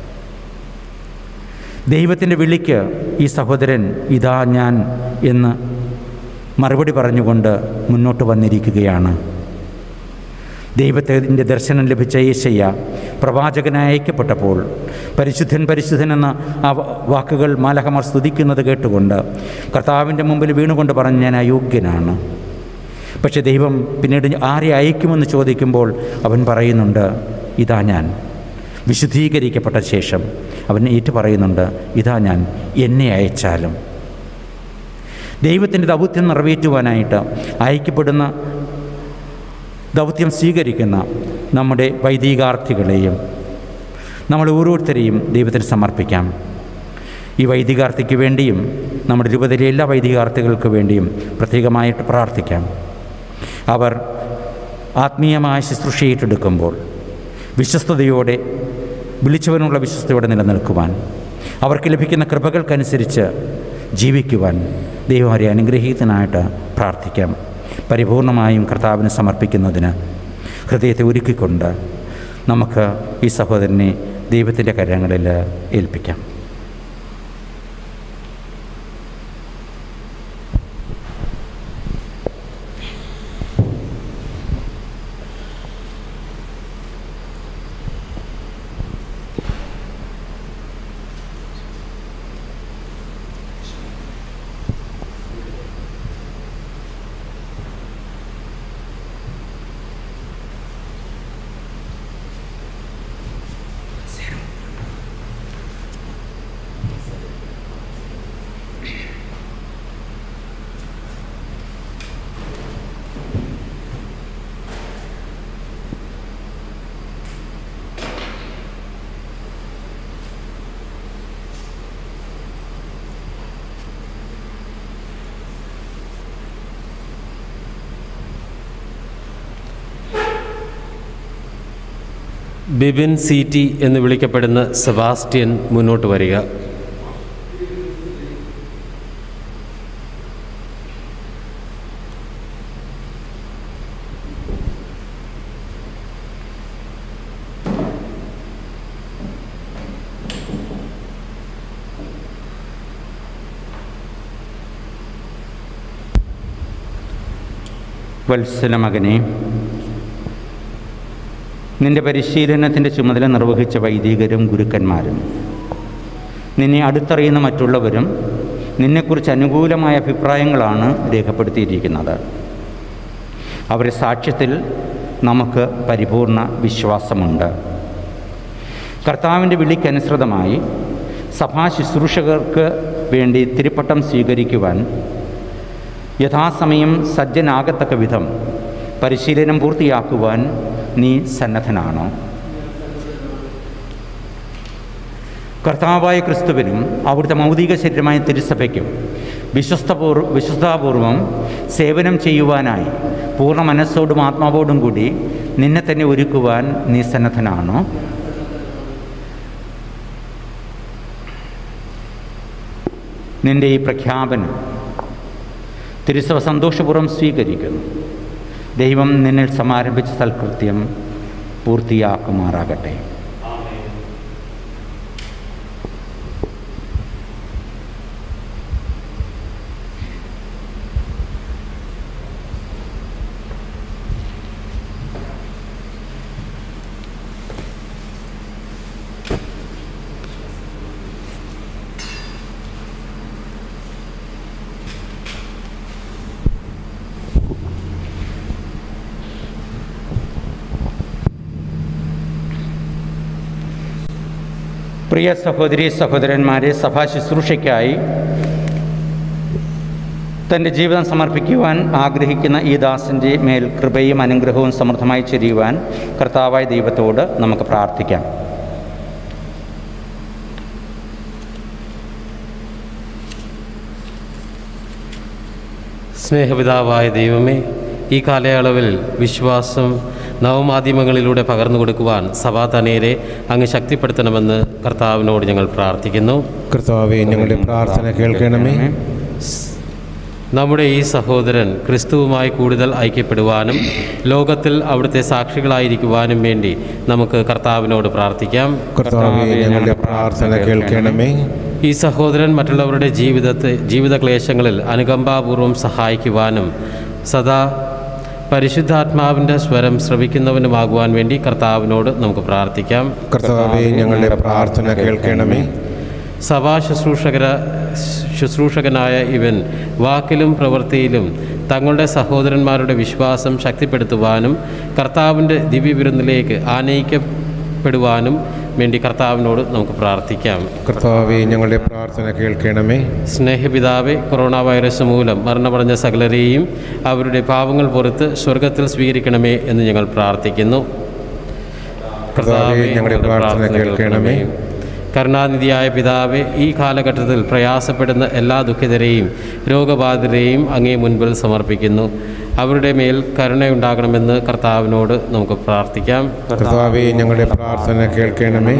ദൈവത്തിൻ്റെ വിളിക്ക് ഈ സഹോദരൻ ഇതാ ഞാൻ എന്ന് മറുപടി പറഞ്ഞുകൊണ്ട് മുന്നോട്ട് വന്നിരിക്കുകയാണ് ദൈവത്തിൻ്റെ ദർശനം ലഭിച്ച യേശയ്യ പ്രവാചകനായി അയക്കപ്പെട്ടപ്പോൾ പരിശുദ്ധൻ പരിശുദ്ധൻ എന്ന ആ വ- വാക്കുകൾ മാലഹമർ സ്തുതിക്കുന്നത് കേട്ടുകൊണ്ട് കർത്താവിൻ്റെ മുമ്പിൽ വീണുകൊണ്ട് പറഞ്ഞ് ഞാൻ അയോഗ്യനാണ് പക്ഷേ ദൈവം പിന്നീട് ആരെ അയക്കുമെന്ന് ചോദിക്കുമ്പോൾ അവൻ പറയുന്നുണ്ട് ഇതാ ഞാൻ വിശുദ്ധീകരിക്കപ്പെട്ട ശേഷം അവൻ ഏറ്റു പറയുന്നുണ്ട് ഇതാ ഞാൻ എന്നെ അയച്ചാലും ദൈവത്തിൻ്റെ ദൗത്യം നിറവേറ്റുവാനായിട്ട് അയക്കപ്പെടുന്ന ദൗത്യം സ്വീകരിക്കുന്ന നമ്മുടെ വൈദികാർത്ഥികളെയും നമ്മൾ ഓരോരുത്തരെയും ദൈവത്തിന് സമർപ്പിക്കാം ഈ വൈദികാർത്ഥിക്ക് വേണ്ടിയും നമ്മുടെ രൂപതയിലെ എല്ലാ വൈദികാർത്ഥികൾക്ക് വേണ്ടിയും പ്രത്യേകമായിട്ട് പ്രാർത്ഥിക്കാം അവർ ആത്മീയമായ ശുശ്രൂഷ ഏറ്റെടുക്കുമ്പോൾ വിശ്വസ്തയോടെ വിളിച്ചവനുള്ള വിശ്വസ്തയോടെ നിലനിൽക്കുവാൻ അവർക്ക് ലഭിക്കുന്ന കൃപകൾക്കനുസരിച്ച് ജീവിക്കുവാൻ ദൈവം അവരെ അനുഗ്രഹീതനായിട്ട് പ്രാർത്ഥിക്കാം പരിപൂർണമായും കർത്താവിന് സമർപ്പിക്കുന്നതിന് ഹൃദയത്തെ ഒരുക്കിക്കൊണ്ട് നമുക്ക് ഈ സഹോദരനെ ദൈവത്തിൻ്റെ കരങ്ങളിൽ ഏൽപ്പിക്കാം ബിബിൻ സി ടി എന്ന് വിളിക്കപ്പെടുന്ന സെബാസ്റ്റ്യൻ മുന്നോട്ട് വരിക വത്സല മകനെ നിന്റെ പരിശീലനത്തിൻ്റെ ചുമതല നിർവഹിച്ച വൈദികരും ഗുരുക്കന്മാരും നിന്നെ അടുത്തറിയുന്ന മറ്റുള്ളവരും നിന്നെക്കുറിച്ച് അനുകൂലമായ അഭിപ്രായങ്ങളാണ് രേഖപ്പെടുത്തിയിരിക്കുന്നത് അവരുടെ സാക്ഷ്യത്തിൽ നമുക്ക് പരിപൂർണ വിശ്വാസമുണ്ട് കർത്താവിൻ്റെ വിളിക്കനുസൃതമായി സഭാ ശുശ്രൂഷകർക്ക് വേണ്ടി തിരുപ്പട്ടം സ്വീകരിക്കുവാൻ യഥാസമയം സജ്ജനാകത്തക്ക വിധം പരിശീലനം പൂർത്തിയാക്കുവാൻ നീ സന്നദ്ധനാണോ കർത്താവായ ക്രിസ്തുവിനും അവിടുത്തെ മൗതിക ശരീരമായ തിരുസഭയ്ക്കും വിശ്വസ്തപൂർ വിശ്വസ്താപൂർവം സേവനം ചെയ്യുവാനായി പൂർണ്ണ മനസ്സോടും ആത്മാവോടും കൂടി നിന്നെ തന്നെ ഒരുക്കുവാൻ നീ സന്നദ്ധനാണോ നിന്റെ ഈ പ്രഖ്യാപനം തിരുസഭ സന്തോഷപൂർവ്വം സ്വീകരിക്കുന്നു ദൈവം നിന്നിൽ സമാരംഭിച്ച സൽകൃത്യം പൂർത്തിയാക്കുമാറാകട്ടെ പ്രിയ സഹോദരി സഹോദരന്മാരെ സഭാ ശുശ്രൂഷയ്ക്കായി തൻ്റെ ജീവിതം സമർപ്പിക്കുവാൻ ആഗ്രഹിക്കുന്ന ഈ ദാസൻ്റെ മേൽ കൃപയും അനുഗ്രഹവും സമൃദ്ധമായി ചൊരിയുവാൻ കർത്താവായ ദൈവത്തോട് നമുക്ക് പ്രാർത്ഥിക്കാം സ്നേഹപിതാവായ ദൈവമേ ഈ കാലയളവിൽ വിശ്വാസം നവമാധ്യമങ്ങളിലൂടെ പകർന്നു കൊടുക്കുവാൻ സഭാ തനയരെ അങ്ങ് ശക്തിപ്പെടുത്തണമെന്ന് കർത്താവിനോട് ഞങ്ങൾ പ്രാർത്ഥിക്കുന്നു കർത്താവെ ഞങ്ങളുടെ പ്രാർത്ഥന കേൾക്കണമേ നമ്മുടെ ഈ സഹോദരൻ ക്രിസ്തുവുമായി കൂടുതൽ ഐക്യപ്പെടുവാനും ലോകത്തിൽ അവിടുത്തെ സാക്ഷികളായിരിക്കുവാനും വേണ്ടി നമുക്ക് കർത്താവിനോട് പ്രാർത്ഥിക്കാം കർത്താവെ ഞങ്ങളുടെ പ്രാർത്ഥന കേൾക്കണമേ ഈ സഹോദരൻ മറ്റുള്ളവരുടെ ജീവിതത്തെ ജീവിത ക്ലേശങ്ങളിൽ അനുകമ്പാപൂർവം സഹായിക്കുവാനും സദാ പരിശുദ്ധാത്മാവിൻ്റെ സ്വരം ശ്രവിക്കുന്നവനുമാകുവാൻ വേണ്ടി കർത്താവിനോട് നമുക്ക് പ്രാർത്ഥിക്കാം കർത്താവെ ഞങ്ങളുടെ പ്രാർത്ഥന കേൾക്കണമേ സഭാ ശുശ്രൂഷകര ശുശ്രൂഷകനായ ഇവൻ വാക്കിലും പ്രവൃത്തിയിലും തങ്ങളുടെ സഹോദരന്മാരുടെ വിശ്വാസം ശക്തിപ്പെടുത്തുവാനും കർത്താവിൻ്റെ ദിവ്യവിരുന്നിലേക്ക് ആനയിക്കപ്പെടുവാനും വേണ്ടി കർത്താവിനോട് നമുക്ക് പ്രാർത്ഥിക്കാം കർത്താവെ ഞങ്ങളുടെ പ്രാർത്ഥന കേൾക്കണമേ സ്നേഹപിതാവെ കൊറോണ വൈറസ് മൂലം മരണമടഞ്ഞ സകലരെയും അവരുടെ പാപങ്ങൾ പുറത്ത് സ്വർഗത്തിൽ സ്വീകരിക്കണമേ എന്ന് ഞങ്ങൾ പ്രാർത്ഥിക്കുന്നു കർത്താവെ ഞങ്ങളുടെ പ്രാർത്ഥന കേൾക്കണമേ കരുണാനിധിയായ പിതാവെ ഈ കാലഘട്ടത്തിൽ പ്രയാസപ്പെടുന്ന എല്ലാ ദുഃഖിതരെയും രോഗബാധിതരെയും അങ്ങേ മുൻപിൽ സമർപ്പിക്കുന്നു അവരുടെ മേൽ കരുണയുണ്ടാകണമെന്ന് കർത്താവിനോട് നമുക്ക് പ്രാർത്ഥിക്കാം കർത്താവെ ഞങ്ങളുടെ പ്രാർത്ഥന കേൾക്കണമേ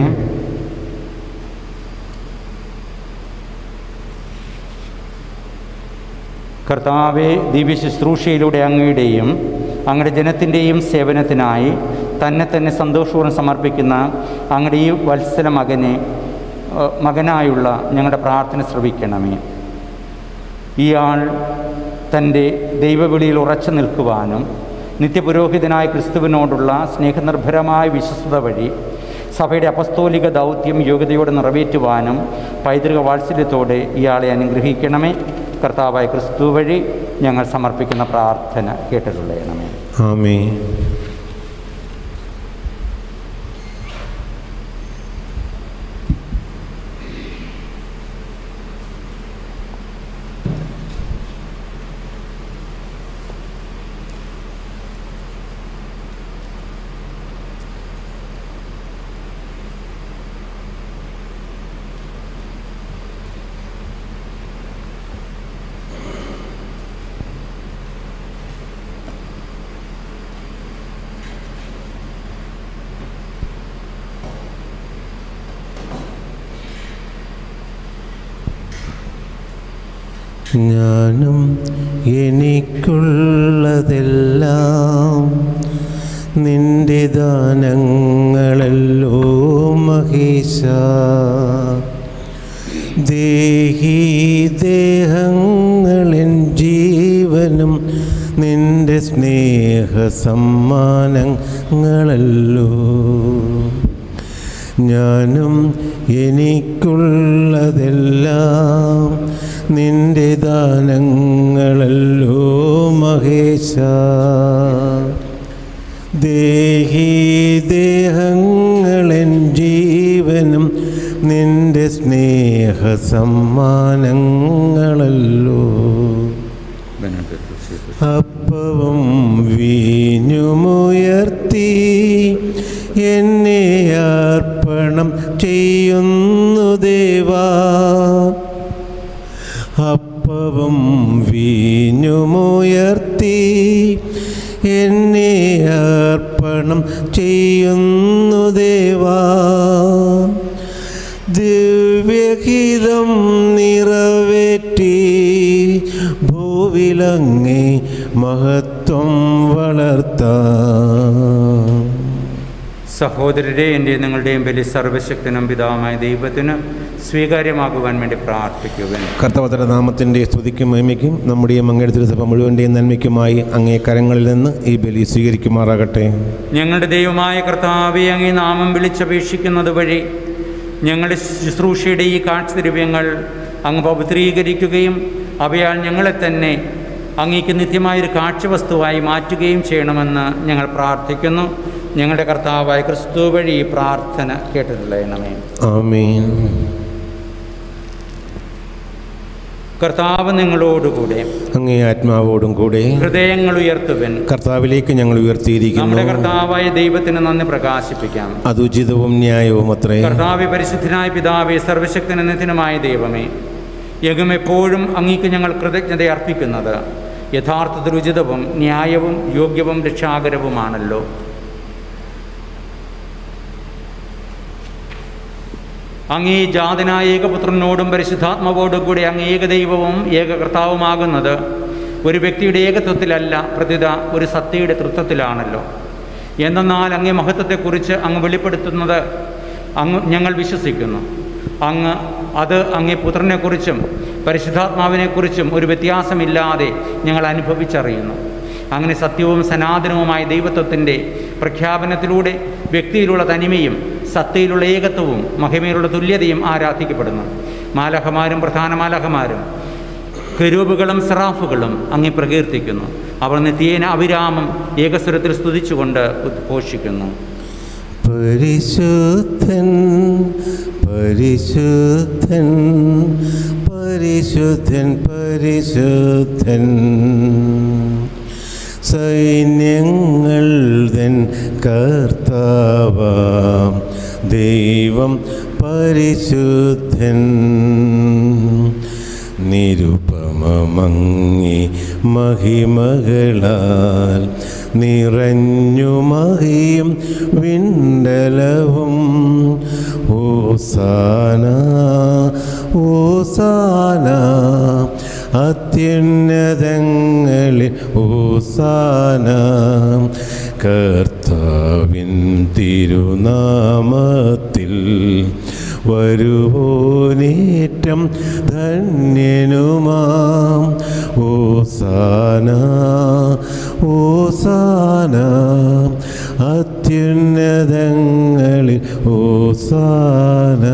കർത്താവെ ദിവ്യ ശുശ്രൂഷയിലൂടെ അങ്ങയുടെയും അങ്ങയുടെ ജനത്തിൻ്റെയും സേവനത്തിനായി തന്നെ തന്നെ സന്തോഷപൂർവ്വം സമർപ്പിക്കുന്ന അങ്ങയുടെ ഈ വത്സല മകനെ ഏഹ്, മകനായുള്ള ഞങ്ങളുടെ പ്രാർത്ഥന ശ്രവിക്കണമേ ഇയാൾ തൻ്റെ ദൈവവിളിയിൽ ഉറച്ചു നിൽക്കുവാനും നിത്യപുരോഹിതനായ ക്രിസ്തുവിനോടുള്ള സ്നേഹനിർഭരമായ വിശ്വസ്തത വഴി സഭയുടെ അപസ്തോലിക ദൗത്യം യോഗ്യതയോടെ നിറവേറ്റുവാനും പൈതൃക വാത്സല്യത്തോടെ ഇയാളെ അനുഗ്രഹിക്കണമേ കർത്താവായ ക്രിസ്തു വഴി ഞങ്ങൾ സമർപ്പിക്കുന്ന പ്രാർത്ഥന കേട്ടിട്ടുള്ളണമേ ആമേ ഞാനും എനിക്കുള്ളതെല്ലാം നിന്റെ ദാനങ്ങളല്ലോ മഹേശ ദേഹി ദേഹങ്ങളൻ ജീവനും നിന്റെ സ്നേഹ സമ്മാനങ്ങളല്ലോ ഞാനും എനിക്കുള്ളതെല്ലാം നിന്റെ ദാനങ്ങളല്ലോ മഹേശ ദേഹി ദേഹങ്ങളൻ ജീവനും നിന്റെ സ്നേഹ സമ്മാനങ്ങളല്ലോ അപ്പവും വീഞ്ഞുമുയർത്തി എന്നെ അർപ്പണം ചെയ്യുന്നു ദേവാ അപ്പവും വീഞ്ഞുമുയർത്തി എന്നെ അർപ്പണം ചെയ്യുന്നു ദേവാ ദിവ്യഹിതം നിറവേറ്റി ഭൂവിലങ്ങേ മഹത്വം വളർത്താം സഹോദരരെ എൻ്റെ നിങ്ങളുടെയും ബലി സർവശക്തനും പിതാവുമായ ദൈവത്തിന് സ്വീകാര്യമാകുവാൻ വേണ്ടി പ്രാർത്ഥിക്കുവാൻ കർത്തവതര നാമത്തിൻ്റെ സ്തുതിക്കും മഹിമയ്ക്കും നമ്മുടെ മങ്ങയുടെ തിരുസഭ മുഴുവൻ്റെയും നന്മയ്ക്കുമായി അങ്ങേ കരങ്ങളിൽ നിന്ന് ഈ ബലി സ്വീകരിക്കുമാറാകട്ടെ ഞങ്ങളുടെ ദൈവമായ കർത്താവെ അങ്ങേ നാമം വിളിച്ചപേക്ഷിക്കുന്നത് വഴി ഞങ്ങളുടെ ശുശ്രൂഷയുടെ ഈ കാഴ്ചദ്രവ്യങ്ങൾ അങ്ങ് പവിത്രീകരിക്കുകയും അവയാൽ ഞങ്ങളെ തന്നെ അങ്ങേക്ക് നിത്യമായൊരു കാഴ്ചവസ്തുവായി മാറ്റുകയും ചെയ്യണമെന്ന് ഞങ്ങൾ പ്രാർത്ഥിക്കുന്നു ഞങ്ങളുടെ കർത്താവായ ക്രിസ്തു വഴി ഈ പ്രാർത്ഥന കേട്ടിട്ടുള്ളണമേ ആമീൻ കർത്താവ് നിങ്ങളോടുകൂടെ അങ്ങേ ആത്മാവോടും കൂടെ ഹൃദയങ്ങൾ ഉയർത്തുവൻ കർത്താവിലേക്ക് ഞങ്ങൾ ഉയർത്തിയിരിക്കുന്നു നമ്മുടെ കർത്താവായ ദൈവത്തിന് നന്ദി പ്രകാശിപ്പിക്കാം അത് ഉചിതവും ന്യായവും അത്രേ കർത്താവെ പരിശുദ്ധനായ പിതാവെ സർവശക്തന നിത്യനുമായ ദൈവമേ യഗം എപ്പോഴും അങ്ങേക്ക് ഞങ്ങൾ കൃതജ്ഞത അർപ്പിക്കുന്നത് യഥാർത്ഥത്തിൽ ഉചിതവും ന്യായവും യോഗ്യവും രക്ഷാകരവുമാണല്ലോ അങ്ങേ ജാതനായ ഏകപുത്രനോടും പരിശുദ്ധാത്മാവോടും കൂടി അങ്ങ് ഏകദൈവവും ഏകകർത്താവുമാകുന്നത് ഒരു വ്യക്തിയുടെ ഏകത്വത്തിലല്ല പ്രതിത ഒരു സത്യയുടെ തൃത്വത്തിലാണല്ലോ എന്തെന്നാൽ അങ്ങേ മഹത്വത്തെക്കുറിച്ച് അങ്ങ് വെളിപ്പെടുത്തുന്നത് അങ്ങ് ഞങ്ങൾ വിശ്വസിക്കുന്നു അങ്ങ് അത് അങ്ങേ പുത്രനെക്കുറിച്ചും പരിശുദ്ധാത്മാവിനെക്കുറിച്ചും ഒരു വ്യത്യാസമില്ലാതെ ഞങ്ങൾ അനുഭവിച്ചറിയുന്നു അങ്ങനെ സത്യവും സനാതനവുമായ ദൈവത്വത്തിൻ്റെ പ്രഖ്യാപനത്തിലൂടെ വ്യക്തിയിലുള്ള തനിമയും സത്തയിലുള്ള ഏകത്വവും മഹിമയിലുള്ള തുല്യതയും ആരാധിക്കപ്പെടുന്നു മാലഹമാരും പ്രധാന മാലഹമാരും കരൂപുകളും സെറാഫുകളും അങ്ങേ പ്രകീർത്തിക്കുന്നു അവർ നിത്യേന അവിരാമം ഏകസ്വരത്തിൽ സ്തുതിച്ചുകൊണ്ട് ഉദ്ഘോഷിക്കുന്നു പരിശുദ്ധൻ പരിശുദ്ധൻ പരിശുദ്ധൻ പരിശുദ്ധൻ സൈന്യങ്ങൾ തൻ കർത്താവാം ദൈവം പരിശുദ്ധൻ നിരുപമങ്ങി മഹിമകളാൽ നിറഞ്ഞു മഹിയും വിണ്ടലവും ഓസാന ഓസാന അത്യുന്നതങ്ങളിൽ ഓസാന കർത്താവിൻ തിരുനാമത്തിൽ വരുവോനേറ്റം ധന്യനുമാം ഓസാന ഓസാന അത്യുന്നതങ്ങളിൽ ഓസാന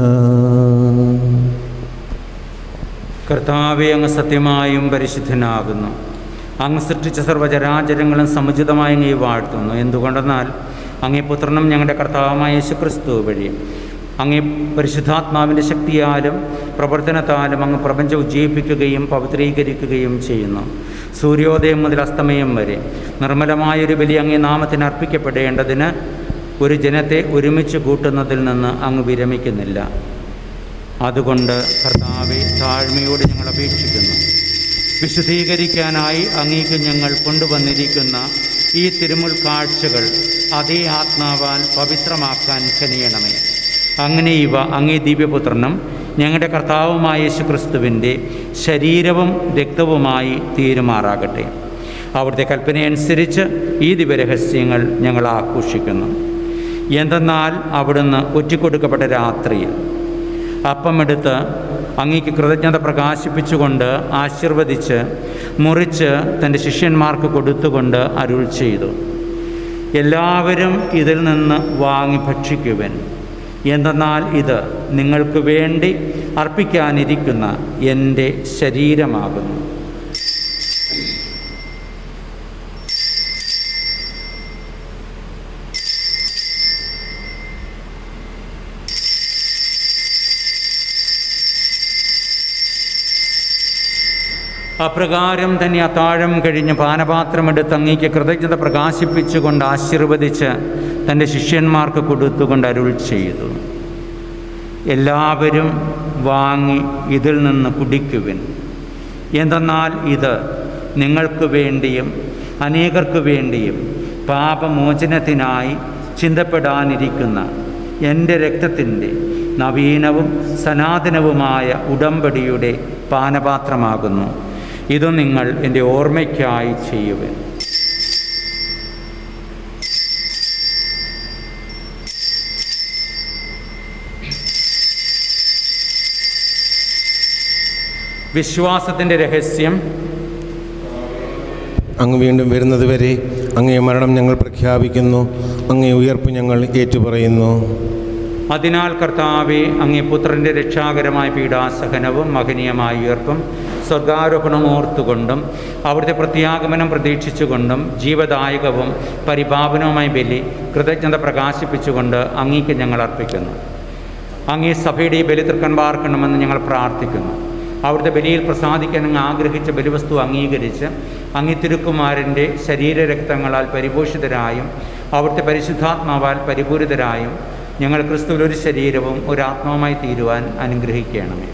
കർത്താവെ അങ്ങ് സത്യമായും പരിശുദ്ധനാകുന്നു അങ്ങ് സൃഷ്ടിച്ച സർവ്വചരാചരങ്ങളും സമുചിതമായി അങ്ങേ വാഴ്ത്തുന്നു എന്തുകൊണ്ടെന്നാൽ അങ്ങേ പുത്രനും ഞങ്ങളുടെ കർത്താവുമായ യേശുക്രിസ്തു വഴി അങ്ങേ പരിശുദ്ധാത്മാവിൻ്റെ ശക്തിയാലും പ്രവർത്തനത്താലും അങ്ങ് പ്രപഞ്ചം ഉജ്ജീവിപ്പിക്കുകയും പവിത്രീകരിക്കുകയും ചെയ്യുന്നു സൂര്യോദയം മുതൽ അസ്തമയം വരെ നിർമ്മലമായൊരു ബലി അങ്ങേ നാമത്തിന് അർപ്പിക്കപ്പെടേണ്ടതിന് ഒരു ജനത്തെ ഒരുമിച്ച് കൂട്ടുന്നതിൽ നിന്ന് അങ്ങ് വിരമിക്കുന്നില്ല അതുകൊണ്ട് കർത്താവെ താഴ്മയോട് ഞങ്ങൾ അപേക്ഷിക്കുന്നു വിശുദ്ധീകരിക്കാനായി അങ്ങേക്ക് ഞങ്ങൾ കൊണ്ടുവന്നിരിക്കുന്ന ഈ തിരുമുൽ കാഴ്ചകൾ അതേ ആത്മാവാൽ പവിത്രമാക്കാൻ കനിയണമേ അങ്ങനെ ഇവ അങ്ങേ ദിവ്യപുത്രനും ഞങ്ങളുടെ കർത്താവുമായ യേശു ക്രിസ്തുവിൻ്റെ ശരീരവും രക്തവുമായി തീരുമാറാകട്ടെ അവിടുത്തെ കൽപ്പനയനുസരിച്ച് ഈ ദിവ്യരഹസ്യങ്ങൾ ഞങ്ങൾ ആഘോഷിക്കുന്നു എന്തെന്നാൽ അവിടുന്ന് ഒറ്റിക്കൊടുക്കപ്പെട്ട രാത്രിയിൽ അപ്പമെടുത്ത് അങ്ങേക്ക് കൃതജ്ഞത പ്രകാശിപ്പിച്ചുകൊണ്ട് ആശീർവദിച്ച് മുറിച്ച് തൻ്റെ ശിഷ്യന്മാർക്ക് കൊടുത്തുകൊണ്ട് അരുൾ ചെയ്തു എല്ലാവരും ഇതിൽ നിന്ന് വാങ്ങി ഭക്ഷിക്കുവൻ എന്തെന്നാൽ ഇത് നിങ്ങൾക്ക് വേണ്ടി അർപ്പിക്കാനിരിക്കുന്ന എൻ്റെ ശരീരമാകുന്നു അപ്രകാരം തന്നെ അത്താഴം കഴിഞ്ഞ് പാനപാത്രമെടുത്ത് അങ്ങേക്ക് കൃതജ്ഞത പ്രകാശിപ്പിച്ചുകൊണ്ട് ആശീർവദിച്ച് തൻ്റെ ശിഷ്യന്മാർക്ക് കൊടുത്തുകൊണ്ട് അരുൾ ചെയ്തു എല്ലാവരും വാങ്ങി ഇതിൽ നിന്ന് കുടിക്കുവിൻ എന്തെന്നാൽ ഇത് നിങ്ങൾക്ക് വേണ്ടിയും അനേകർക്ക് വേണ്ടിയും പാപമോചനത്തിനായി ചിന്തപ്പെടാനിരിക്കുന്ന എൻ്റെ രക്തത്തിൻ്റെ നവീനവും സനാതനവുമായ ഉടമ്പടിയുടെ പാനപാത്രമാകുന്നു ഇത് നിങ്ങൾ എൻ്റെ ഓർമ്മയ്ക്കായി ചെയ്യുവൻ വിശ്വാസത്തിൻ്റെ രഹസ്യം അങ്ങ് വീണ്ടും വരുന്നത് വരെ അങ്ങേ മരണം ഞങ്ങൾ പ്രഖ്യാപിക്കുന്നു അങ്ങേ ഉയർപ്പ് ഞങ്ങൾ ഏറ്റുപറയുന്നു അതിനാൽ കർത്താവെ അങ്ങേ പുത്രൻ്റെ രക്ഷാകരമായ പീഡാസഹനവും മഹനീയമായ ഉയർപ്പും സ്വർഗാരോഹണം ഓർത്തുകൊണ്ടും അവിടുത്തെ പ്രത്യാഗമനം പ്രതീക്ഷിച്ചുകൊണ്ടും ജീവദായകവും പരിപാവനവുമായ ബലി കൃതജ്ഞത പ്രകാശിപ്പിച്ചുകൊണ്ട് അങ്ങേക്ക് ഞങ്ങൾ അർപ്പിക്കുന്നു അങ്ങേ സഭയുടെ ഈ ബലി തൃക്കൺ പാർക്കണമെന്ന് ഞങ്ങൾ പ്രാർത്ഥിക്കുന്നു അവിടുത്തെ ബലിയിൽ പ്രസാദിക്കാൻ അങ്ങ് ആഗ്രഹിച്ച ബലിവസ്തു അംഗീകരിച്ച് അങ്ങേ തിരുക്കുമാരൻ്റെ ശരീരരക്തങ്ങളാൽ പരിപോഷിതരായും അവിടുത്തെ പരിശുദ്ധാത്മാവാൽ പരിപൂരിതരായും ഞങ്ങൾ ക്രിസ്തുവിൽ ഒരു ശരീരവും ഒരു ആത്മാവുമായി തീരുവാൻ അനുഗ്രഹിക്കണമേ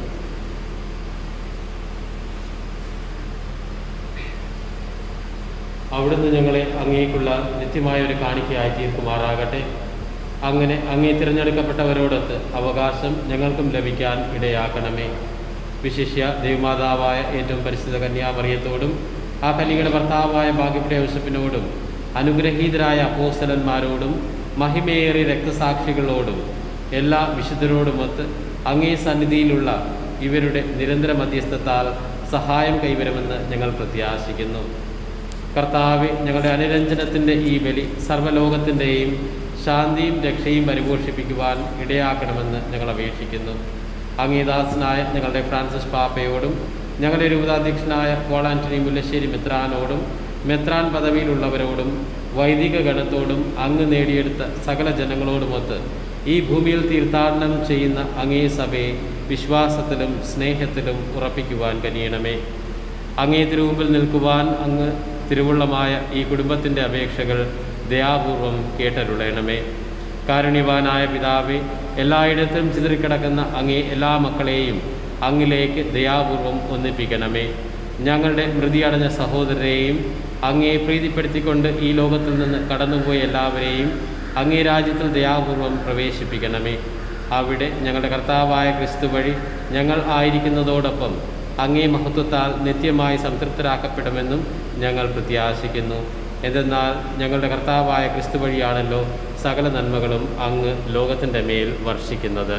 അവിടുന്ന് ഞങ്ങളെ അങ്ങേക്കുള്ള നിത്യമായ ഒരു കാണിക്കയായി തീർക്കുമാറാകട്ടെ അങ്ങനെ അങ്ങേ തിരഞ്ഞെടുക്കപ്പെട്ടവരോടൊത്ത് അവകാശം ഞങ്ങൾക്കും ലഭിക്കാൻ ഇടയാക്കണമേ വിശിഷ്യ ദൈവമാതാവായ ഏറ്റവും പരിശുദ്ധ കന്യാമറിയത്തോടും ആ കലിയുടെ ഭർത്താവായ ഭാഗ്യപ്പെട്ട യോസഫിനോടും അനുഗ്രഹീതരായ അപ്പോസ്തലന്മാരോടും മഹിമയേറിയ രക്തസാക്ഷികളോടും എല്ലാ വിശുദ്ധരോടുമൊത്ത് അങ്ങേ സന്നിധിയിലുള്ള ഇവരുടെ നിരന്തര മധ്യസ്ഥത്താൽ സഹായം കൈവരുമെന്ന് ഞങ്ങൾ പ്രത്യാശിക്കുന്നു കർത്താവ് ഞങ്ങളുടെ അനുരഞ്ജനത്തിൻ്റെ ഈ ബലി സർവ്വലോകത്തിൻ്റെയും ശാന്തിയും രക്ഷയും പരിപോഷിപ്പിക്കുവാൻ ഇടയാക്കണമെന്ന് ഞങ്ങൾ അപേക്ഷിക്കുന്നു അങ്ങേദാസനായ ഞങ്ങളുടെ ഫ്രാൻസിസ് പാപ്പയോടും ഞങ്ങളുടെ രൂപതാധ്യക്ഷനായ പോൾ ആന്റണി മുല്ലശ്ശേരി മെത്രാനോടും മെത്രാൻ പദവിയിലുള്ളവരോടും വൈദിക ഗണത്തോടും അങ്ങ് നേടിയെടുത്ത സകല ജനങ്ങളോടുമൊത്ത് ഈ ഭൂമിയിൽ തീർത്ഥാടനം ചെയ്യുന്ന അങ്ങേ സഭയെ വിശ്വാസത്തിലും സ്നേഹത്തിലും ഉറപ്പിക്കുവാൻ കനിയണമേ അങ്ങേ തിരുമുമ്പിൽ നിൽക്കുവാൻ അങ്ങ് തിരുവുള്ളമായ ഈ കുടുംബത്തിൻ്റെ അപേക്ഷകൾ ദയാപൂർവം കേട്ടരുളയണമേ കാരുണ്യവാനായ പിതാവെ എല്ലായിടത്തും ചിതറിക്കിടക്കുന്ന അങ്ങേ എല്ലാ മക്കളെയും അങ്ങിലേക്ക് ദയാപൂർവം ഒന്നിപ്പിക്കണമേ ഞങ്ങളുടെ മൃതിയടഞ്ഞ സഹോദരരെയും അങ്ങേ പ്രീതിപ്പെടുത്തിക്കൊണ്ട് ഈ ലോകത്തിൽ നിന്ന് കടന്നുപോയ എല്ലാവരെയും അങ്ങേ രാജ്യത്തിൽ ദയാപൂർവം പ്രവേശിപ്പിക്കണമേ അവിടെ ഞങ്ങളുടെ കർത്താവായ ക്രിസ്തു വഴി ഞങ്ങൾ ആയിരിക്കുന്നതോടൊപ്പം അങ്ങേ മഹത്വത്താൽ നിത്യമായി സംതൃപ്തരാക്കപ്പെടുമെന്നും ഞങ്ങൾ പ്രത്യാശിക്കുന്നു എന്തെന്നാൽ ഞങ്ങളുടെ കർത്താവായ ക്രിസ്തു വഴിയാണല്ലോ സകല നന്മകളും അങ്ങ് ലോകത്തിൻ്റെ മേൽ വർഷിക്കുന്നത്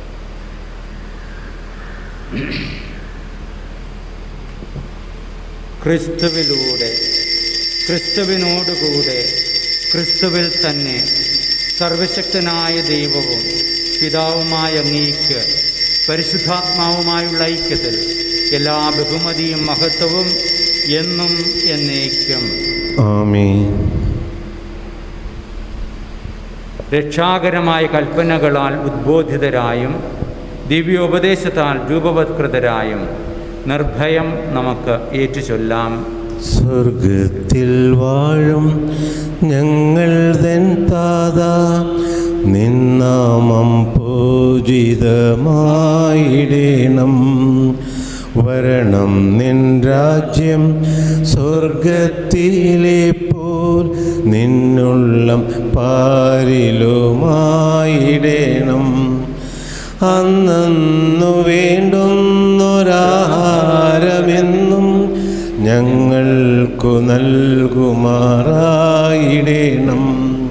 ക്രിസ്തുവിലൂടെ ക്രിസ്തുവിനോടുകൂടെ ക്രിസ്തുവിൽ തന്നെ സർവശക്തനായ ദൈവവും പിതാവുമായ അങ്ങേക്ക് പരിശുദ്ധാത്മാവുമായുള്ള ഐക്യത്തിൽ എല്ലാ ബഹുമതിയും മഹത്വവും എന്നും എന്നേക്കും ആമേൻ രക്ഷാകരമായ കൽപ്പനകളാൽ ഉദ്ബോധിതരായും ദിവ്യോപദേശത്താൽ രൂപവത്കൃതരായും നിർഭയം നമുക്ക് ഏറ്റുചൊല്ലാം സ്വർഗത്തിൽ വാഴും ഞങ്ങൾ തൻ താത നിന്നാമം പൂജിതമായിടേണം വരണം നിൻ രാജ്യം സ്വർഗത്തിലെ പോൽ നിന്നുള്ളം പാരിലുമായിടേണം അന്നു വേണ്ടുന്നൊരാഹാരമെന്നും ഞങ്ങൾക്കു നൽകുമാറായിടേണം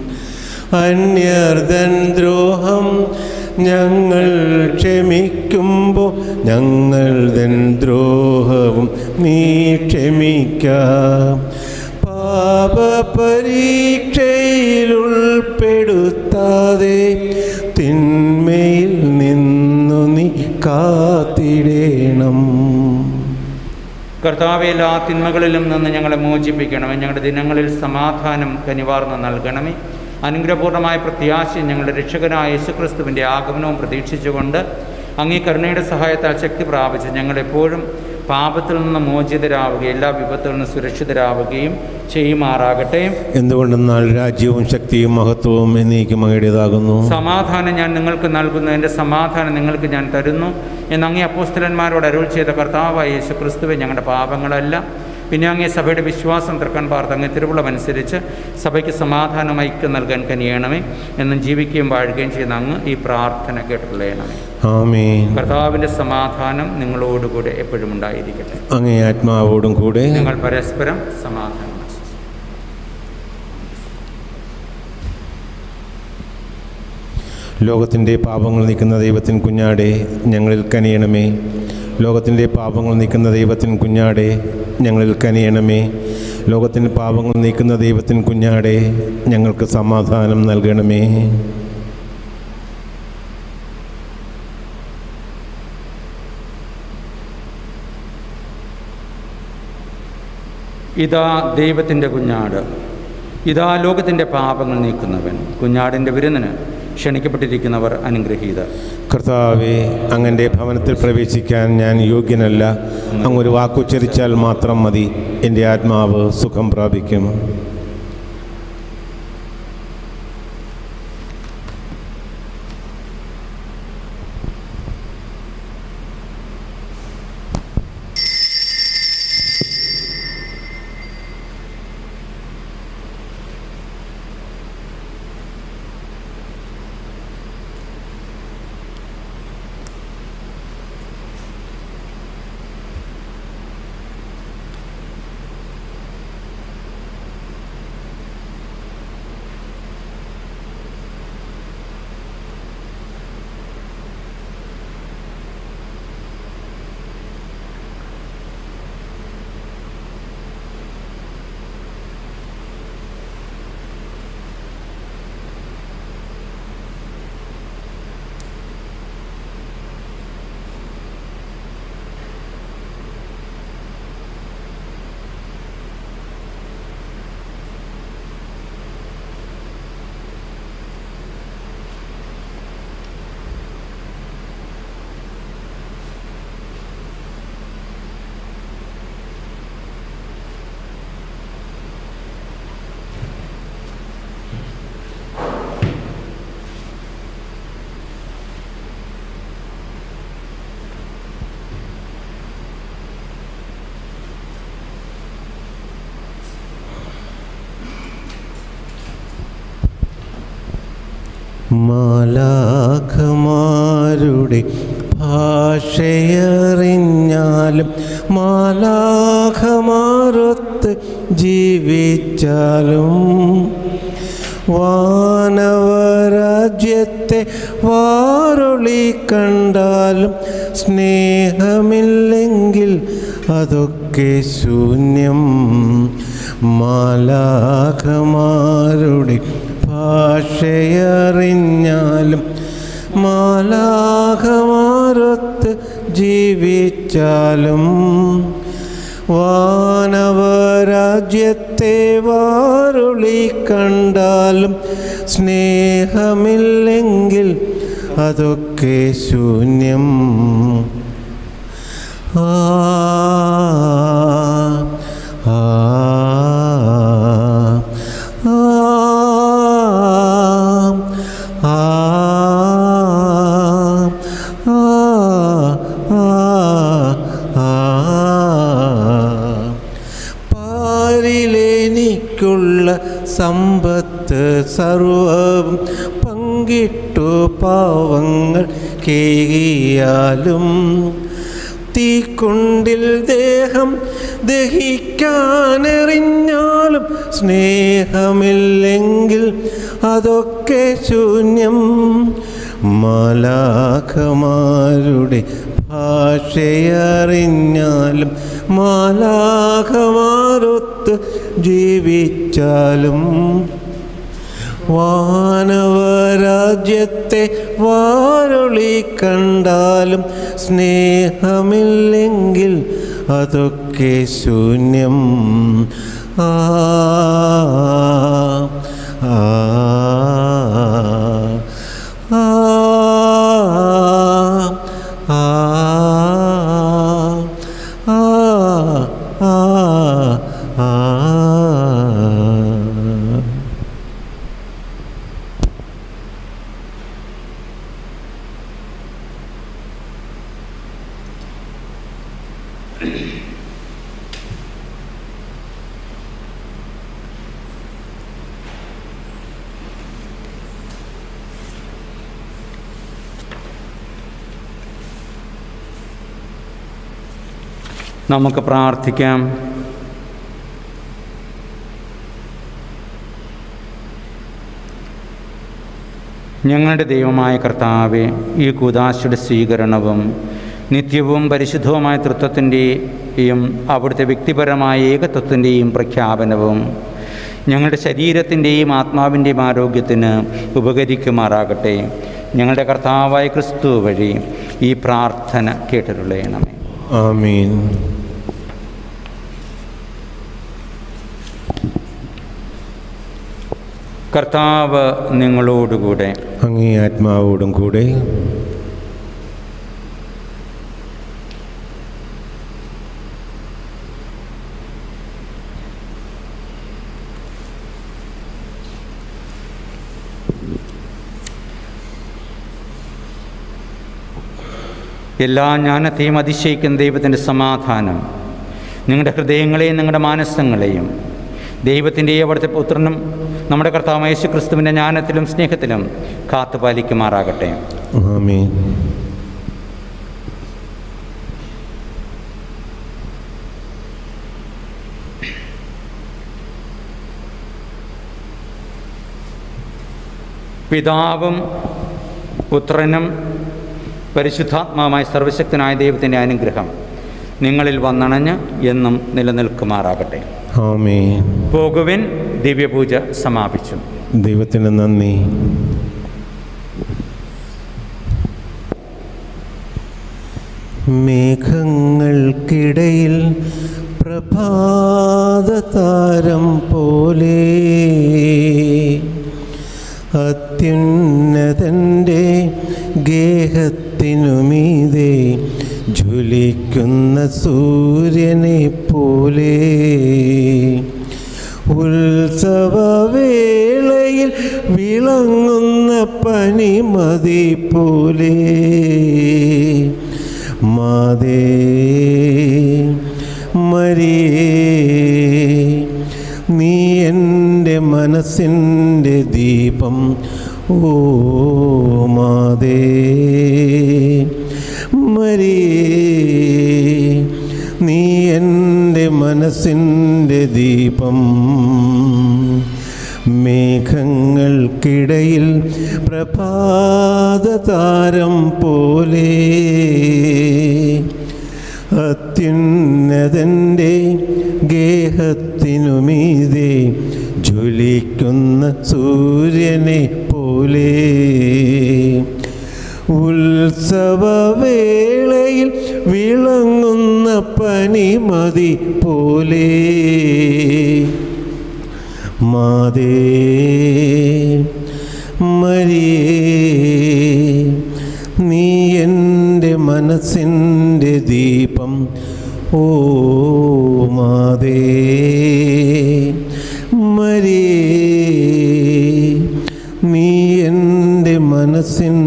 അന്യർദൻ ദ്രോഹം ഞങ്ങൾ ക്ഷമിക്കുമ്പോൾ ഞങ്ങൾ തൻ ദ്രോഹവും നീ ക്ഷമിക്കാം പാപപരീക്ഷയിലുൾപ്പെടുത്താതെ തിന്മയിൽ നിന്നു നീ കാത്തിടേണം കർത്താവെ എല്ലാ തിന്മകളിലും നിന്ന് ഞങ്ങളെ മോചിപ്പിക്കണമേ ഞങ്ങളുടെ ദിനങ്ങളിൽ സമാധാനം കനിവാർന്ന് നൽകണമേ അനുഗ്രഹപൂർണ്ണമായ പ്രത്യാശ ഞങ്ങളുടെ രക്ഷകനായ യേശുക്രിസ്തുവിൻ്റെ ആഗമനവും പ്രതീക്ഷിച്ചുകൊണ്ട് അങ്ങേ കരുണയുടെ സഹായത്താൽ ശക്തി പ്രാപിച്ച് ഞങ്ങളെപ്പോഴും പാപത്തിൽ നിന്ന് മോചിതരാവുകയും എല്ലാ വിപത്തുകളിൽ നിന്ന് സുരക്ഷിതരാവുകയും ചെയ്യുമാറാകട്ടെ എന്തുകൊണ്ടെന്നാൽ രാജ്യവും ശക്തിയും മഹത്വവും എന്നേക്കും അങ്ങയുടേതാകുന്നു സമാധാനം ഞാൻ നിങ്ങൾക്ക് നൽകുന്നു എൻ്റെ സമാധാനം നിങ്ങൾക്ക് ഞാൻ തരുന്നു എന്ന് അങ്ങേ അപ്പോസ്തലന്മാരോട് അരുൾ ചെയ്ത കർത്താവായ യേശു ക്രിസ്തുവെ ഞങ്ങളുടെ പാപങ്ങളെല്ലാം പിന്നെ അങ്ങേ സഭയുടെ വിശ്വാസം തൃക്കൺ പാർത്ത് അങ്ങേ തിരുവുളമനുസരിച്ച് സഭയ്ക്ക് സമാധാനം ഐക്യം നൽകാൻ കനിയണമേ എന്നും ജീവിക്കുകയും വാഴുകയും ചെയ്യുന്ന അങ്ങ് ഈ പ്രാർത്ഥന കേട്ടുള്ളയണമേ ആമേൻ കർത്താവിൻ്റെ സമാധാനം നിങ്ങളോടുകൂടെ എപ്പോഴും ഉണ്ടായിരിക്കട്ടെ അങ്ങേ ആത്മാവോടും കൂടെ നിങ്ങൾ പരസ്പരം സമാധാനം ലോകത്തിൻ്റെ പാപങ്ങൾ നീക്കുന്ന ദൈവത്തിൻ കുഞ്ഞാടെ ഞങ്ങളിൽ കനിയണമേ ലോകത്തിൻ്റെ പാപങ്ങൾ നീക്കുന്ന ദൈവത്തിൻ കുഞ്ഞാടെ ഞങ്ങളിൽ കനിയണമേ ലോകത്തിൻ്റെ പാപങ്ങൾ നീക്കുന്ന ദൈവത്തിൻ കുഞ്ഞാടെ ഞങ്ങൾക്ക് സമാധാനം നൽകണമേ ഇതാ ദൈവത്തിൻ്റെ കുഞ്ഞാട് ഇതാ ലോകത്തിൻ്റെ പാപങ്ങൾ നീക്കുന്നവൻ കുഞ്ഞാടിൻ്റെ വിരുന്നിന് ക്ഷണിക്കപ്പെട്ടിരിക്കുന്നവർ അനുഗ്രഹീതർ കർത്താവെ അങ്ങൻ്റെ ഭവനത്തിൽ പ്രവേശിക്കാൻ ഞാൻ യോഗ്യനല്ല അങ്ങൊരു വാക്കുച്ചരിച്ചാൽ മാത്രം മതി എൻ്റെ ആത്മാവ് സുഖം പ്രാപിക്കും മാലാഖമാരുടെ ഭാഷയറിഞ്ഞാലും മാലാഖമാരൊത്ത് ജീവിച്ചാലും വാനവരാജ്യത്തെ വാരൊളി കണ്ടാലും സ്നേഹമില്ലെങ്കിൽ അതൊക്കെ ശൂന്യം മാലാഖമാരുടെ ഭാഷയറിഞ്ഞാലും മാലാഖമാരൊത്ത് ജീവിച്ചാലും വാനവരാജ്യത്തെ വാരുളി കണ്ടാലും സ്നേഹമില്ലെങ്കിൽ അതൊക്കെ ശൂന്യം ആ ആ ആ ആ ആ പാരിലെനിക്കുള്ള സമ്പത്ത് സർവവും പങ്കിട്ടു പാവങ്ങൾ കേകിയാലും തീക്കുണ്ടിൽ ദേഹം ദഹിക്കാനെറിഞ്ഞാലും സ്നേഹമില്ലെങ്കിൽ അതൊക്കെ ശൂന്യം മാലാഖമാരുടെ ഭാഷയറിഞ്ഞാലും മാലാഖമാരൊത്ത് ജീവിച്ചാലും വാനവരാജ്യത്തെ വാരൊളി കണ്ടാലും സ്നേഹമില്ലെങ്കിൽ അതൊക്കെ ശൂന്യം ആ ആ ആ ആ ആ ആ ആ നമുക്ക് പ്രാർത്ഥിക്കാം ഞങ്ങളുടെ ദൈവമായ കർത്താവെ ഈ കുദാശയുടെ സ്വീകരണവും നിത്യവും പരിശുദ്ധവുമായ തൃത്വത്തിൻ്റെയും അവിടുത്തെ വ്യക്തിപരമായ ഏകത്വത്തിൻ്റെയും പ്രഖ്യാപനവും ഞങ്ങളുടെ ശരീരത്തിൻ്റെയും ആത്മാവിൻ്റെയും ആരോഗ്യത്തിന് ഉപകരിക്കുമാറാകട്ടെ ഞങ്ങളുടെ കർത്താവായ ക്രിസ്തു വഴി ഈ പ്രാർത്ഥന കേട്ടിട്ടുള്ളണമേ ആമീൻ കർത്താവ് നിങ്ങളോടുകൂടെ അങ്ങേ ആത്മാവോടും കൂടെ എല്ലാ ജ്ഞാനത്തെയും അതിശയിക്കുന്ന ദൈവത്തിൻ്റെ സമാധാനം നിങ്ങളുടെ ഹൃദയങ്ങളെയും നിങ്ങളുടെ മാനസങ്ങളെയും ദൈവത്തിൻ്റെ അവിടുത്തെ പുത്രനും നമ്മുടെ കർത്താവ് യേശു ക്രിസ്തുവിൻ്റെ ജ്ഞാനത്തിലും സ്നേഹത്തിലും കാത്തുപാലിക്കുമാറാകട്ടെ ആമീൻ പിതാവും പുത്രനും പരിശുദ്ധാത്മാവുമായ സർവശക്തനായ ദൈവത്തിൻ്റെ അനുഗ്രഹം നിങ്ങളിൽ വന്നണഞ്ഞ് എന്നും നിലനിൽക്കുമാറാകട്ടെ ആമീൻ പോകുവിൻ ദിവ്യപൂജ സമാപിച്ചു ദൈവത്തിന് നന്ദി മേഘങ്ങൾക്കിടയിൽ പ്രഭാതതാരം പോലെ അത്യുന്നതൻ്റെ ഗേഹത്തിനുമീതെ ജ്വലിക്കുന്ന സൂര്യനെ പോലെ ഉത്സവവേളയിൽ വിളങ്ങുന്ന പനിമതി പോലെ മാതേ മരിയേ നീ എൻ്റെ മനസ്സിൻ്റെ ദീപം ഓ മനസ്സിൻ്റെ ദീപം മേഘങ്ങൾക്കിടയിൽ പ്രഭാതതാരം പോലെ അത്യുന്നതൻ്റെ ഗേഹത്തിനുമീതെ ജ്വലിക്കുന്ന സൂര്യനെ പോലെ ഉത്സവവേളയിൽ വിളങ്ങുന്ന പനിമതി പോലെ മാതേ മരിയേ നീ എൻ്റെ മനസ്സിൻ്റെ ദീപം ഓ മാതേ മരിയേ നീ എൻ്റെ മനസ്സിൻ